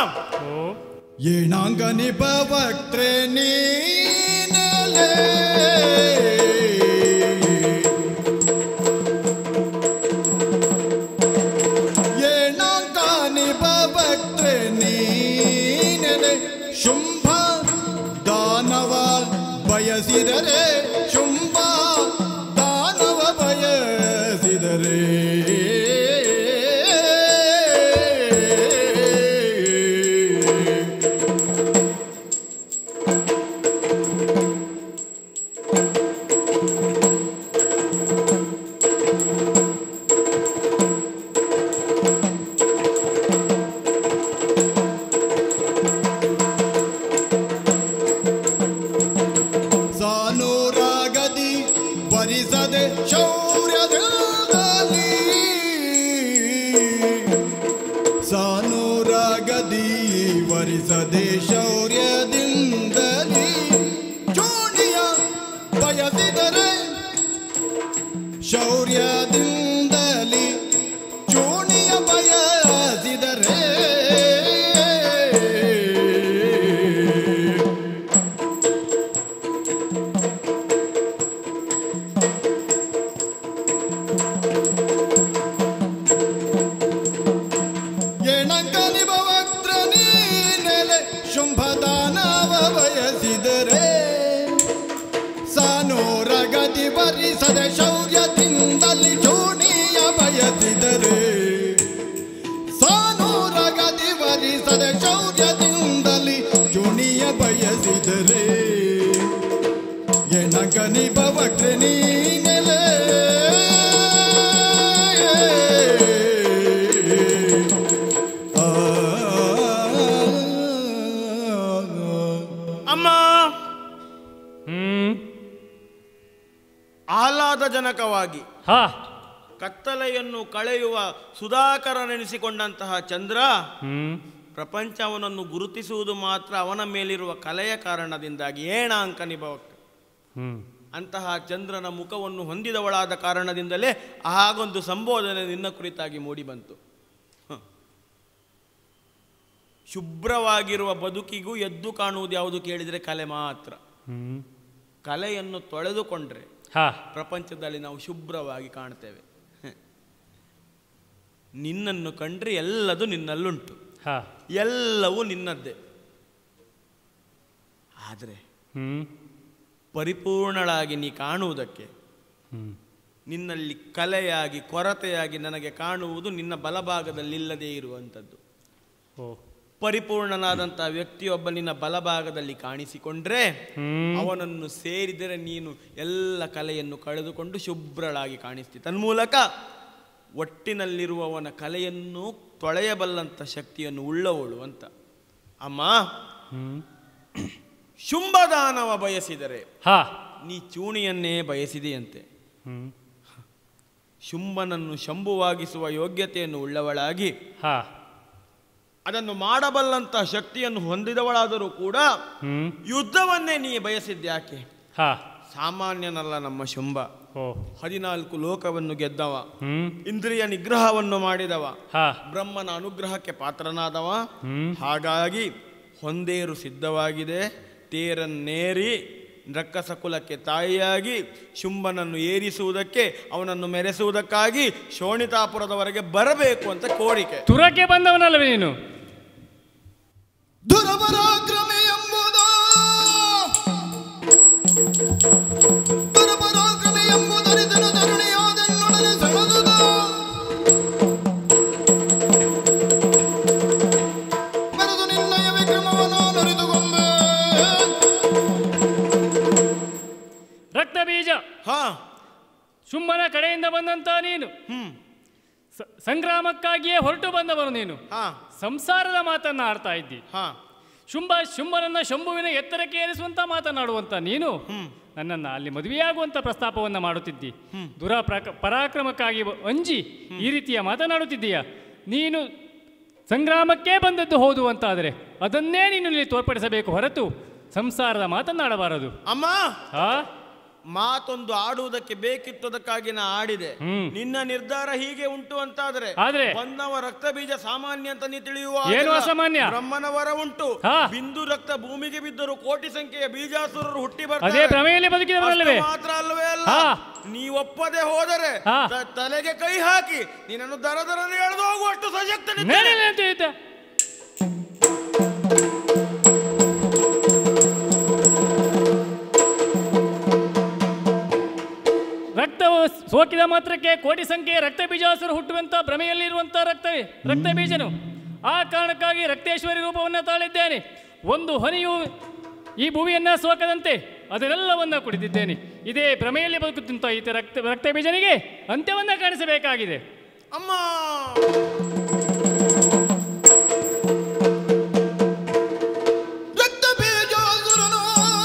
ಏಣಾಂಗ ನಿಭವಕ್ತ್ರೆ ನೀನಲೆ ಏಣಾಂಗ ನಿಭವಕ್ತ್ರೆ ನೀನಲೆ ಶುಂಭ ದಾನವ ಬಯಸಿದರೆ ಶುಂಭ ದಾನವ ಬಯಸಿದರೆ ಸಾನೂರಾಗದಿ ವರಿಸದೆ ಶೌರ್ಯದಲ್ಲಿ ಸಾನೂರಾಗದಿ ವರಿಸದೆ ಶೌರ್ಯದಿಂದಲಿ ಚೋಣಿಯ ಬಯಸಿದರೆ ಶೌರ್ಯದಿಂದಲಿ ಚೋಣಿಯ ಬಯಸಿದರೆ ಎಣಂಕನಿ ಭವಕ್ತ್ರ ನೀನೆಲೆ ಶುಂಭದಾನವ ಬಯಸಿದರೆ ಸಾನೂರಗತಿ ಭರಿಸದ ಶೌರ್ಯದಿಂದಲಿ ಚೋಣಿಯ ಬಯಸಿದರೆ ಸಾನೂರಗತಿ ಭರಿಸದ ಶೌರ್ಯದಿಂದಲಿ ಚೋಣಿಯ ಬಯಸಿದರೆ ಎಣಕನಿ ಭವಕ್ತ್ರ ನೀನೆಲೆ ಆ ಅಮ್ಮ ಹ್ಮ್ ಆಹ್ಲಾದಜನಕವಾಗಿ ಹಾ ಕತ್ತಲೆಯನ್ನು ಕಳೆಯುವ ಸುಧಾಕರನೆನಿಸಿಕೊಂಡಂತಹ ಚಂದ್ರ ಹ್ಮ್ ಪ್ರಪಂಚ ಅವನನ್ನು ಗುರುತಿಸುವುದು ಮಾತ್ರ ಅವನ ಮೇಲಿರುವ ಕಲೆಯ ಕಾರಣದಿಂದಾಗಿ ಏಣಾಂಕ ನಿಭವಕ್ಕೆ ಹ್ಮ್ ಅಂತಹ ಚಂದ್ರನ ಮುಖವನ್ನು ಹೊಂದಿದವಳಾದ ಕಾರಣದಿಂದಲೇ ಹಾಗೊಂದು ಸಂಬೋಧನೆ ನಿನ್ನ ಕುರಿತಾಗಿ ಮೂಡಿಬಂತು ಹ. ಶುಭ್ರವಾಗಿರುವ ಬದುಕಿಗೂ ಎದ್ದು ಕಾಣುವುದು ಯಾವುದು ಕೇಳಿದರೆ ಕಲೆ ಮಾತ್ರ ಹ್ಮ್ ಕಲೆಯನ್ನು ತೊಳೆದುಕೊಂಡ್ರೆ ಹಾ ಪ್ರಪಂಚದಲ್ಲಿ ನಾವು ಶುಭ್ರವಾಗಿ ಕಾಣ್ತೇವೆ ಹ. ನಿನ್ನನ್ನು ಕಂಡ್ರೆ ಎಲ್ಲದು ನಿನ್ನಲ್ಲುಂಟು ಹಾ ಎಲ್ಲವೂ ನಿನ್ನದ್ದೇ ಆದರೆ ಹ್ಮ್ ಪರಿಪೂರ್ಣಳಾಗಿ ನೀ ಕಾಣುವುದಕ್ಕೆ ಹ್ಮ್ ನಿನ್ನಲ್ಲಿ ಕಲೆಯಾಗಿ ಕೊರತೆಯಾಗಿ ನನಗೆ ಕಾಣುವುದು ನಿನ್ನ ಬಲಭಾಗದಲ್ಲಿಲ್ಲದೇ ಇರುವಂಥದ್ದು ಓ ಪರಿಪೂರ್ಣನಾದಂತಹ ವ್ಯಕ್ತಿಯೊಬ್ಬ ನಿನ್ನ ಬಲಭಾಗದಲ್ಲಿ ಕಾಣಿಸಿಕೊಂಡ್ರೆ ಹ್ಮ್ ಅವನನ್ನು ಸೇರಿದರೆ ನೀನು ಎಲ್ಲ ಕಲೆಯನ್ನು ಕಳೆದುಕೊಂಡು ಶುಭ್ರಳಾಗಿ ಕಾಣಿಸ್ತಿ ತನ್ಮೂಲಕ ಒಟ್ಟಿನಲ್ಲಿರುವವನ ಕಲೆಯನ್ನು ತೊಳೆಯಬಲ್ಲಂಥ ಶಕ್ತಿಯನ್ನು ಉಳ್ಳವಳು ಅಂತ ಅಮ್ಮ ಹ್ಮ್ ಶುಂಭದಾನವ ಬಯಸಿದರೆ ಹಾ ನೀ ಚೂಣಿಯನ್ನೇ ಬಯಸಿದೆಯಂತೆ ಹ್ಮ್ ಶುಂಭನನ್ನು ಶಂಭುವಾಗಿಸುವ ಯೋಗ್ಯತೆಯನ್ನು ಉಳ್ಳವಳಾಗಿ ಹಾ ಅದನ್ನು ಮಾಡಬಲ್ಲಂಥ ಶಕ್ತಿಯನ್ನು ಹೊಂದಿದವಳಾದರೂ ಕೂಡ ಹ್ಮ್ ಯುದ್ಧವನ್ನೇ ನೀ ಬಯಸಿದ್ಯಾಕೆ ಹಾ ಸಾಮಾನ್ಯನಲ್ಲ ನಮ್ಮ ಶುಂಭ ಓ ಹದಿನಾಲ್ಕು ಲೋಕವನ್ನು ಗೆದ್ದವ ಹ್ಮ್ ಇಂದ್ರಿಯ ನಿಗ್ರಹವನ್ನು ಮಾಡಿದವ ಹಾ ಬ್ರಹ್ಮನ ಅನುಗ್ರಹಕ್ಕೆ ಪಾತ್ರನಾದವ ಹ್ಮ್ ಹಾಗಾಗಿ ಹೊಂದೇರು ಸಿದ್ಧವಾಗಿದೆ ತೇರನ್ನೇರಿ ರಕ್ಕಸ ಕುಲಕ್ಕೆ ತಾಯಿಯಾಗಿ ಶುಂಭನನ್ನು ಏರಿಸುವುದಕ್ಕೆ ಅವನನ್ನು ಮೆರೆಸುವುದಕ್ಕಾಗಿ ಶೋಣಿತಾಪುರದವರೆಗೆ ಬರಬೇಕು ಅಂತ ಕೋರಿಕೆ ತುರಕ್ಕೆ ಬಂದವನಲ್ಲವೇ ನೀನು ದುರಪರಾಕ್ರಮಿ ಎಂಬುದು ದುರಪರಾಕ್ರಮಿ ಎಂಬುದರಿದನು ತರುಣಿಯಾದನ್ನೊಡನೆ ಸೆಳೆದುದ ಮೆರೆದು ನಿನ್ನಯ ವಿಕ್ರಮವನ್ನು ನರಿದುಕೊಂಬೆ ರಕ್ತ ಬೀಜ ಹಾ ಶುಂಭನ ಕಡೆಯಿಂದ ಬಂದಂತ ನೀನು ಹ್ಮ್ ಸ- ಸಂಗ್ರಾಮಕ್ಕಾಗಿಯೇ ಹೊರಟು ಬಂದವನು ನೀನು ಹಾ ಸಂಸಾರದ ಮಾತನ್ನ ಆಡ್ತಾ ಇದ್ದಿ ಹಾ ಶುಂಭ ಶುಂಭನನ್ನ ಶಂಭುವಿನ ಎತ್ತರಕ್ಕೆ ಏರಿಸುವಂತ ಮಾತನಾಡುವಂತ ನೀನು ನನ್ನನ್ನು ಅಲ್ಲಿ ಮದುವೆಯಾಗುವಂತ ಪ್ರಸ್ತಾಪವನ್ನ ಮಾಡುತ್ತಿದ್ದಿ ದುರ ಪ್ರಕ- ಪರಾಕ್ರಮಕ್ಕಾಗಿ ಬ- ಅಂಜಿ ಈ ರೀತಿಯ ಮಾತನಾಡುತ್ತಿದ್ದೀಯ ನೀನು ಸಂಗ್ರಾಮಕ್ಕೆ ಬಂದದ್ದು ಹೌದು ಅಂತಾದರೆ ಅದನ್ನೇ ನೀನು ಇಲ್ಲಿ ತೋರ್ಪಡಿಸಬೇಕು ಹೊರತು ಸಂಸಾರದ ಮಾತನಾಡಬಾರದು ಅಮ್ಮ ಆ ಮಾತೊಂದು ಆಡುವುದಕ್ಕೆ ಬೇಕಿತ್ತದಕ್ಕಾಗಿ ನಾ ಆಡಿದೆ ಹ್ಮ್. ನಿನ್ನ ನಿರ್ಧಾರ ಹೀಗೆ ಉಂಟು ಅಂತಾದ್ರೆ ಆದ್ರೆ? ಬಂದವ ರಕ್ತ ಬೀಜ ಸಾಮಾನ್ಯ ಅಂತ ನೀ ತಿಳಿಯುವ ಏನು ಹಾಗಿಲ್ಲ. ಅಸಾಮಾನ್ಯ? ಬ್ರಹ್ಮನ ವರ ಉಂಟು ಹಾ. ಬಿಂದು ರಕ್ತ ಭೂಮಿಗೆ ಬಿದ್ದರು ಕೋಟಿ ಸಂಖ್ಯೆಯ ಬೀಜಾಸುರರು ಹುಟ್ಟಿ ಅದೇ ಬರ್ತಾರೆ ಪ್ರಮೇಯಲ್ಲಿ ಬದುಕಿದವರಲ್ಲವೇ ಅಷ್ಟು ಮಾತ್ರ ಅಲ್ಲವೇ ಅಲ್ಲ ಹಾ. ನೀ ಒಪ್ಪದೆ ಹೋದರೆ ಹಾ. ತ- ತಲೆಗೆ ಕೈ ಹಾಕಿ ನಿನ್ನನ್ನು ದರ ದರನೆ ಎಳೆದು ಹೋಗುವಷ್ಟು ಸಶಕ್ತ ಮೇಲೆ ಅಂತ ಹೇಳಿದ್ದ ರಕ್ತವು ಸೋಕಿದ ಮಾತ್ರಕ್ಕೆ ಕೋಟಿ ಸಂಖ್ಯೆಯ ರಕ್ತ ಬೀಜಾಸುರ ಹುಟ್ಟುವಂತ ಭ್ರಮೆಯಲ್ಲಿರುವಂತ ರಕ್ತವೇ ರಕ್ತ ಬೀಜನು ಆ ಕಾರಣಕ್ಕಾಗಿ ರಕ್ತೇಶ್ವರಿ ರೂಪವನ್ನು ತಾಳಿದ್ದೇನೆ ಒಂದು ಹನಿಯು ಈ ಭೂಮಿಯನ್ನ ಸೋಕದಂತೆ ಅದನ್ನೆಲ್ಲವನ್ನ ಕುಡಿದಿದ್ದೇನೆ ಇದೇ ಭ್ರಮೆಯಲ್ಲಿ ಬದುಕುತ್ತಿಂತ ಈತ ರಕ್ತ ರಕ್ತ ಬೀಜನಿಗೆ ಅಂತ್ಯವನ್ನ ಕಾಣಿಸಬೇಕಾಗಿದೆ ಅಮ್ಮ ರಕ್ತ ಬೀಜಾಸುರನು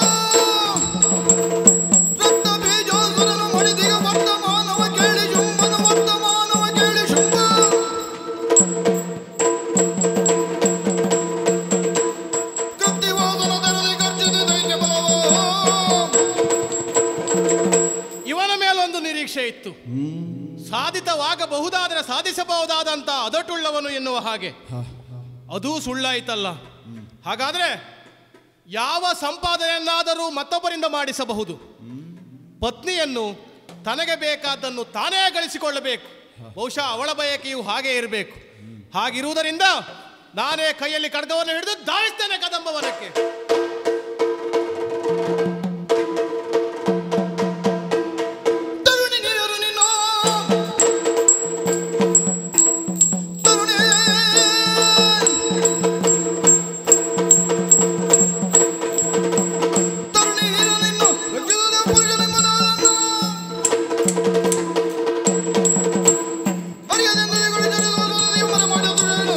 ರಕ್ತ ಬೀಜಾಸುರನು ಮಡಿದಿಗ ವರ್ತಮಾನವ ಕೇಳಿ ಶುಂಭನ ವರ್ತಮಾನವ ಕೇಳಿ ಶುಂಭ ಕೃತ್ತಿವಾದನ ತರದಿ ಗರ್ಜಿಸಿ ದೈತ್ಯ ಬಲವ ಇವನ ಮೇಲೊಂದು ನಿರೀಕ್ಷೆ ಇತ್ತು ಸಾಧಿತವಾಗಬಹುದಾದರೆ ಸಾಧಿಸಬಹುದಾದಂತ ಅದಟುಳ್ಳವನು ಎನ್ನುವ ಹಾಗೆ ಅದೂ ಸುಳ್ಳಾಯಿತಲ್ಲ ಹಾಗಾದ್ರೆ ಯಾವ ಸಂಪಾದನೆಯನ್ನಾದರೂ ಮತ್ತೊಬ್ಬರಿಂದ ಮಾಡಿಸಬಹುದು ಪತ್ನಿಯನ್ನು ತನಗೆ ಬೇಕಾದ್ದನ್ನು ತಾನೇ ಗಳಿಸಿಕೊಳ್ಳಬೇಕು ಬಹುಶಃ ಅವಳ ಬಯಕೆಯು ಹಾಗೆ ಇರಬೇಕು ಹಾಗಿರುವುದರಿಂದ ನಾನೇ ಕೈಯಲ್ಲಿ ಖಡ್ಗವನ್ನು ಹಿಡಿದು ಧಾವಿಸ್ತೇನೆ ಕದಂಬವನಕ್ಕೆ ತರುಣಿ ನೀರು ನಿನ್ನ ತರುಣಿ ತರುಣಿ ನೀರು ನಿನ್ನ ರಕ್ಷಿಸದ ಪುರುಷನೆಂಬುದನ್ನು ಅರಿಯದೆಂದು ಇವುಗಳು ಜರಿಸುವುದು ನಿಮ್ಮನ ಮಾಡಿದುರೇನು?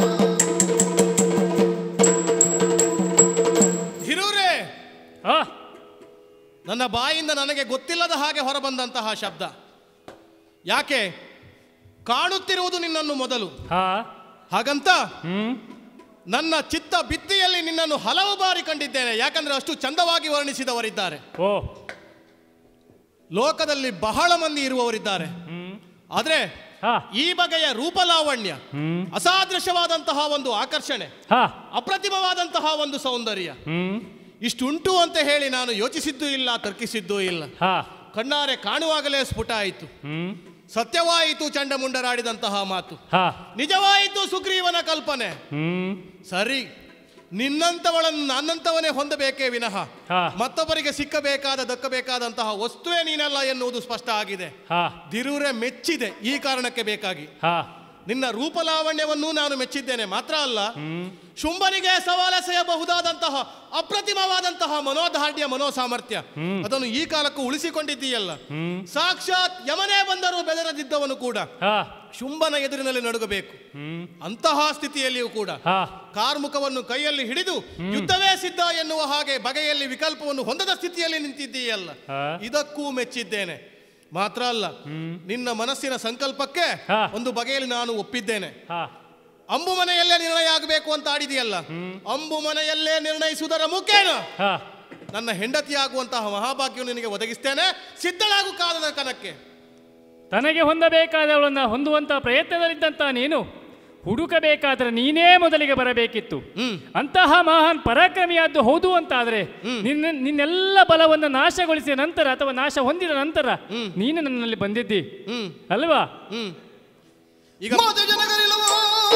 ಹಿರೂರೇ ಆ ನನ್ನ ಬಾಯಿಂದ ನನಗೆ ಗೊತ್ತಿಲ್ಲದ ಹಾಗೆ ಹೊರಬಂದಂತಹ ಶಬ್ದ ಯಾಕೆ ಕಾಣುತ್ತಿರುವುದು ನಿನ್ನನ್ನು ಮೊದಲು ಹಾ ಹಾಗಂತ ಹ್ಮ್ ನನ್ನ ಚಿತ್ತ ಭಿತ್ತಿಯಲ್ಲಿ ನಿನ್ನನ್ನು ಹಲವು ಬಾರಿ ಕಂಡಿದ್ದೇನೆ ಯಾಕಂದ್ರೆ ಅಷ್ಟು ಚಂದವಾಗಿ ವರ್ಣಿಸಿದವರಿದ್ದಾರೆ ಓ ಲೋಕದಲ್ಲಿ ಬಹಳ ಮಂದಿ ಇರುವವರಿದ್ದಾರೆ ಹ್ಮ್ ಆದ್ರೆ ಹಾ ಈ ಬಗೆಯ ರೂಪಲಾವಣ್ಯ ಹ್ಮ್ ಅಸಾದೃಶವಾದಂತಹ ಒಂದು ಆಕರ್ಷಣೆ ಹಾ ಅಪ್ರತಿಮವಾದಂತಹ ಒಂದು ಸೌಂದರ್ಯ ಹ್ಮ್ ಇಷ್ಟುಂಟು ಅಂತ ಹೇಳಿ ನಾನು ಯೋಚಿಸಿದ್ದೂ ಇಲ್ಲ ತರ್ಕಿಸಿದ್ದೂ ಇಲ್ಲ ಹಾ ಕಣ್ಣಾರೆ ಕಾಣುವಾಗಲೇ ಸ್ಫುಟ ಆಯಿತು ಹ್ಮ್ ಸತ್ಯವಾಯಿತು ಚಂಡಮುಂಡರಾಡಿದಂತಹ ಮಾತು ಹಾ ನಿಜವಾಯಿತು ಸುಗ್ರೀವನ ಕಲ್ಪನೆ ಹ್ಮ್ ಸರಿ ನಿನ್ನಂತವಳನ್ನು ನನ್ನಂತವನೇ ಹೊಂದಬೇಕೇ ವಿನಃ ಹಾ. ಮತ್ತೊಬ್ಬರಿಗೆ ಸಿಕ್ಕಬೇಕಾದ ದಕ್ಕಬೇಕಾದಂತಹ ವಸ್ತುವೇ ನೀನಲ್ಲ ಎನ್ನುವುದು ಸ್ಪಷ್ಟ ಆಗಿದೆ ಹಾ ದಿರೂರೆ ಮೆಚ್ಚಿದೆ ಈ ಕಾರಣಕ್ಕೆ ಬೇಕಾಗಿ ಹಾ ನಿನ್ನ ರೂಪಲಾವಣ್ಯವನ್ನೂ ನಾನು ಮೆಚ್ಚಿದ್ದೇನೆ ಮಾತ್ರ ಅಲ್ಲ ಶುಂಭನಿಗೆ ಸವಾಲೆಸೆಯಬಹುದಾದಂತಹ ಅಪ್ರತಿಮವಾದಂತಹ ಮನೋದಾರ್ಢ್ಯ ಮನೋಸಾಮರ್ಥ್ಯ ಅದನ್ನು ಈ ಕಾಲಕ್ಕೂ ಉಳಿಸಿಕೊಂಡಿದ್ದೀಯಲ್ಲ ಸಾಕ್ಷಾತ್ ಯಮನೇ ಬಂದರೂ ಬೆದರದಿದ್ದವನು ಕೂಡ ಹಾ ಶುಂಭನ ಎದುರಿನಲ್ಲಿ ನಡುಗಬೇಕು ಹ್ಮ್ ಅಂತಹ ಸ್ಥಿತಿಯಲ್ಲಿಯೂ ಕೂಡ ಹಾ ಕಾರ್ಮುಕವನ್ನು ಕೈಯಲ್ಲಿ ಹಿಡಿದು ಯುದ್ಧವೇ ಸಿದ್ಧ ಎನ್ನುವ ಹಾಗೆ ಬಗೆಯಲ್ಲಿ ವಿಕಲ್ಪವನ್ನು ಹೊಂದದ ಸ್ಥಿತಿಯಲ್ಲಿ ನಿಂತಿದ್ದೀಯಲ್ಲ ಹಾ. ಇದಕ್ಕೂ ಮೆಚ್ಚಿದ್ದೇನೆ ಮಾತ್ರ ಅಲ್ಲ ನಿನ್ನ ಮನಸ್ಸಿನ ಸಂಕಲ್ಪಕ್ಕೆ ಹಾ. ಒಂದು ಬಗೆಯಲ್ಲಿ ನಾನು ಒಪ್ಪಿದ್ದೇನೆ ಹಾ ಅಂಬು ಮನೆಯಲ್ಲೇ ನಿರ್ಣಯ ಆಗಬೇಕು ಅಂತ ಆಡಿದೆಯಲ್ಲ ಅಂಬು ಮನೆಯಲ್ಲೇ ನಿರ್ಣಯಿಸುವುದರ ಮುಖೇನ ಹಾ ನನ್ನ ಹೆಂಡತಿಯಾಗುವಂತಹ ಮಹಾಭಾಗ್ಯವನ್ನು ನಿನಗೆ ಒದಗಿಸ್ತೇನೆ ಸಿದ್ಧಳಾಗು ಕಾಲದ ಕನಕ್ಕೆ ತನಗೆ ಹೊಂದಬೇಕಾದವಳನ್ನ ಹೊಂದುವಂತ ಪ್ರಯತ್ನದಲ್ಲಿದ್ದಂತ ನೀನು ಹುಡುಕಬೇಕಾದ್ರೆ ನೀನೇ ಮೊದಲಿಗೆ ಬರಬೇಕಿತ್ತು ಹ್ಮ್ ಅಂತಹ ಮಹಾನ್ ಪರಾಕ್ರಮಿಯಾದ್ದು ಹೌದು ಅಂತಾದ್ರೆ ನಿನ್ನ ನಿನ್ನೆಲ್ಲ ಬಲವನ್ನು ನಾಶಗೊಳಿಸಿದ ನಂತರ ಅಥವಾ ನಾಶ ಹೊಂದಿದ ನಂತರ ನೀನು ನನ್ನಲ್ಲಿ ಬಂದಿದ್ದಿ ಹ್ಮ್ ಅಲ್ವಾ ಹ್ಮ್ ಈಗ ಮಾತೆ ಜನಗರಿಲ್ಲವೋ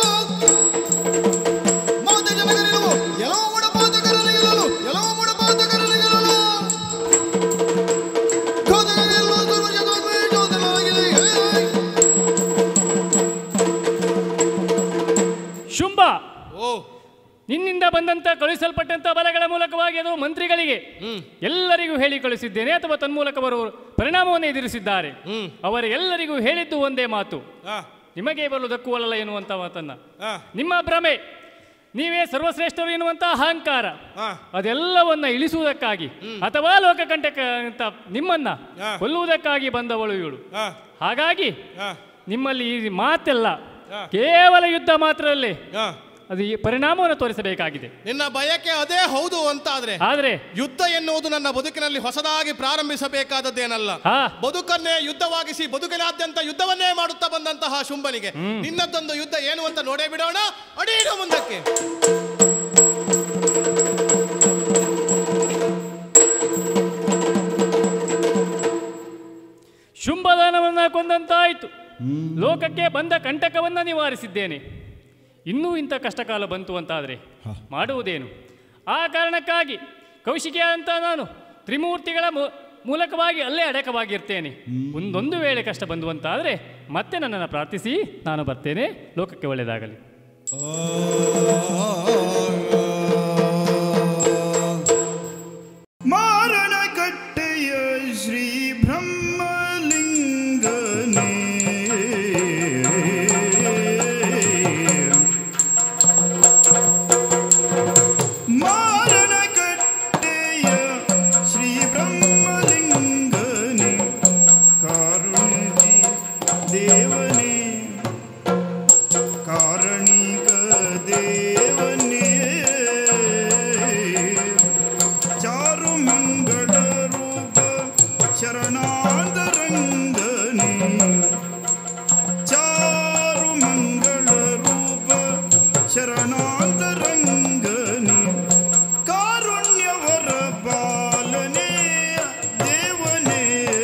ಮಾತೆ ಜನಗರಿಲ್ಲವೋ ಎಲ್ಲವ ಮುಡ ಪಾತಕರಲ್ಲಿ ಗೆಲ್ಲಲು ಎಲ್ಲವ ಮುಡ ಪಾತಕರಲ್ಲಿ ಗೆಲ್ಲಲು ಖೋದಗರಿಲ್ಲೋ ಸರ್ವ ಜಗದ್ವೇ ಜೋತನಾಗಿದೆ ಶುಂಭ ಓ ನಿನ್ನಿಂದ ಬಂದಂತ ಕಳುಹಿಸಲ್ಪಟ್ಟಂತ ಬಲಗಳ ಮೂಲಕವಾಗಿ ಅದು ಮಂತ್ರಿಗಳಿಗೆ ಎಲ್ಲರಿಗೂ ಹೇಳಿ ಕಳಿಸಿದ್ದೇನೆ ಅಥವಾ ತನ್ಮೂಲಕ ಬರುವ ಪರಿಣಾಮವನ್ನು ಎದುರಿಸಿದ್ದಾರೆ ಹ್ಮ್. ಅವರೆಲ್ಲರಿಗೂ ಹೇಳಿದ್ದು ಒಂದೇ ಮಾತು ಆ, ನಿಮಗೆ ಬರಲು ದಕ್ಕುವಲ್ಲ ಎನ್ನುವಂತ ಮಾತನ್ನ ಆ, ನಿಮ್ಮ ಭ್ರಮೆ ನೀವೇ ಸರ್ವಶ್ರೇಷ್ಠರು ಎನ್ನುವಂತ ಅಹಂಕಾರ ಆ. ಅದೆಲ್ಲವನ್ನ ಇಳಿಸುವುದಕ್ಕಾಗಿ ಅಥವಾ ಲೋಕಕಂಟಕ ಅಂತ ನಿಮ್ಮನ್ನ ಹಾ. ಕೊಲ್ಲುವುದಕ್ಕಾಗಿ ಬಂದವಳು ಇವಳು ಆ, ಹಾಗಾಗಿ ಆ, ನಿಮ್ಮಲ್ಲಿ ಈ ಮಾತೆಲ್ಲ ಹಾ. ಕೇವಲ ಯುದ್ಧ ಮಾತ್ರದಲ್ಲಿ ಆ. ಅದು ಈ ಪರಿಣಾಮವನ್ನು ತೋರಿಸಬೇಕಾಗಿದೆ ನಿನ್ನ ಬಯಕೆ ಅದೇ ಹೌದು ಅಂತಾದ್ರೆ ಆದರೆ ಯುದ್ಧ ಎನ್ನುವುದು ನನ್ನ ಬದುಕಿನಲ್ಲಿ ಹೊಸದಾಗಿ ಪ್ರಾರಂಭಿಸಬೇಕಾದದ್ದೇನಲ್ಲ ಹಾ ಬದುಕನ್ನೇ ಯುದ್ಧವಾಗಿಸಿ ಬದುಕಿನಾದ್ಯಂತ ಯುದ್ಧವನ್ನೇ ಮಾಡುತ್ತಾ ಬಂದಂತಹ ಶುಂಭನಿಗೆ ನಿನ್ನದೊಂದು ಯುದ್ಧ ಏನು ಅಂತ ನೋಡೇ ಬಿಡೋಣ ಅಡೀಡ ಮುಂದಕ್ಕೆ ಶುಂಭದಾನವನ್ನ ಕೊಂದಂತಾಯಿತು ಲೋಕಕ್ಕೆ ಬಂದ ಕಂಟಕವನ್ನ ನಿವಾರಿಸಿದ್ದೇನೆ ಇನ್ನೂ ಇಂಥ ಕಷ್ಟಕಾಲ ಬಂತು ಅಂತಾದರೆ ಮಾಡುವುದೇನು ಆ ಕಾರಣಕ್ಕಾಗಿ ಕೌಶಿಕಿಯ ಅಂತ ನಾನು ತ್ರಿಮೂರ್ತಿಗಳ ಮೂ- ಮೂಲಕವಾಗಿ ಅಲ್ಲೇ ಅಡಕವಾಗಿರ್ತೇನೆ ಒಂದೊಂದು ವೇಳೆ ಕಷ್ಟ ಬಂದು ಅಂತಾದರೆ ಮತ್ತೆ ನನ್ನನ್ನು ಪ್ರಾರ್ಥಿಸಿ ನಾನು ಬರ್ತೇನೆ ಲೋಕಕ್ಕೆ ಒಳ್ಳೆಯದಾಗಲಿ ಮಾರಣಕಟ್ಟೆಯ ಶ್ರೀ ಬ್ರಹ್ಮಲಿಂಗನೇ ಮಾರಣಕಟ್ಟೆಯ ಶ್ರೀ ಬ್ರಹ್ಮಲಿಂಗನೇ ಕಾರುಣ್ಯದಿ ದೇವನೇ ಕಾರಣಿಕ ದೇವನೇ ಚಾರು ಮಂಗಳ ರೂಪ ಶರಣಾಂತರಂಗನೇ ಚಾರು ಮಂಗಳ ರೂಪ ಶರಣಾಂತರಂಗನೇ ಕಾರುಣ್ಯವರ ಬಾಲನೇ ದೇವನೇ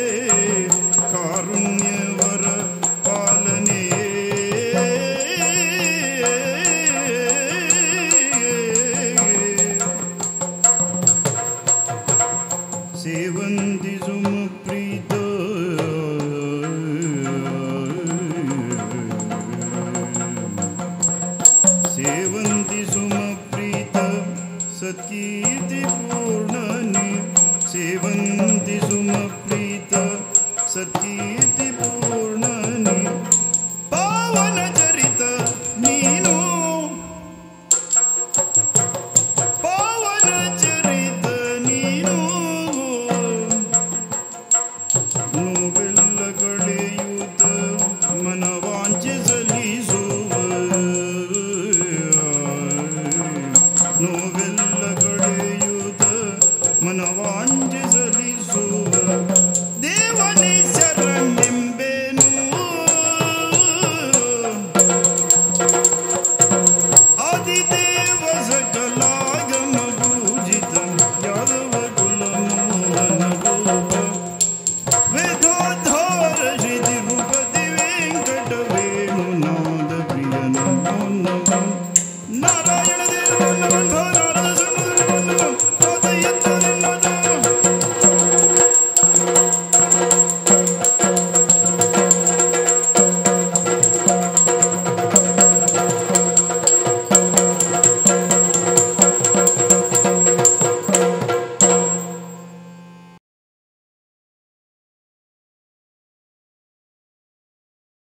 ಕಾರುಣ್ಯವರ ಪಾಲನೆ ಸೇವಂತಿ ಸುಮಪ್ರೀತ ಸೇವಂತಿ ಸುಮಪ್ರೀತ ಸತ್ಕೀರ್ತಿ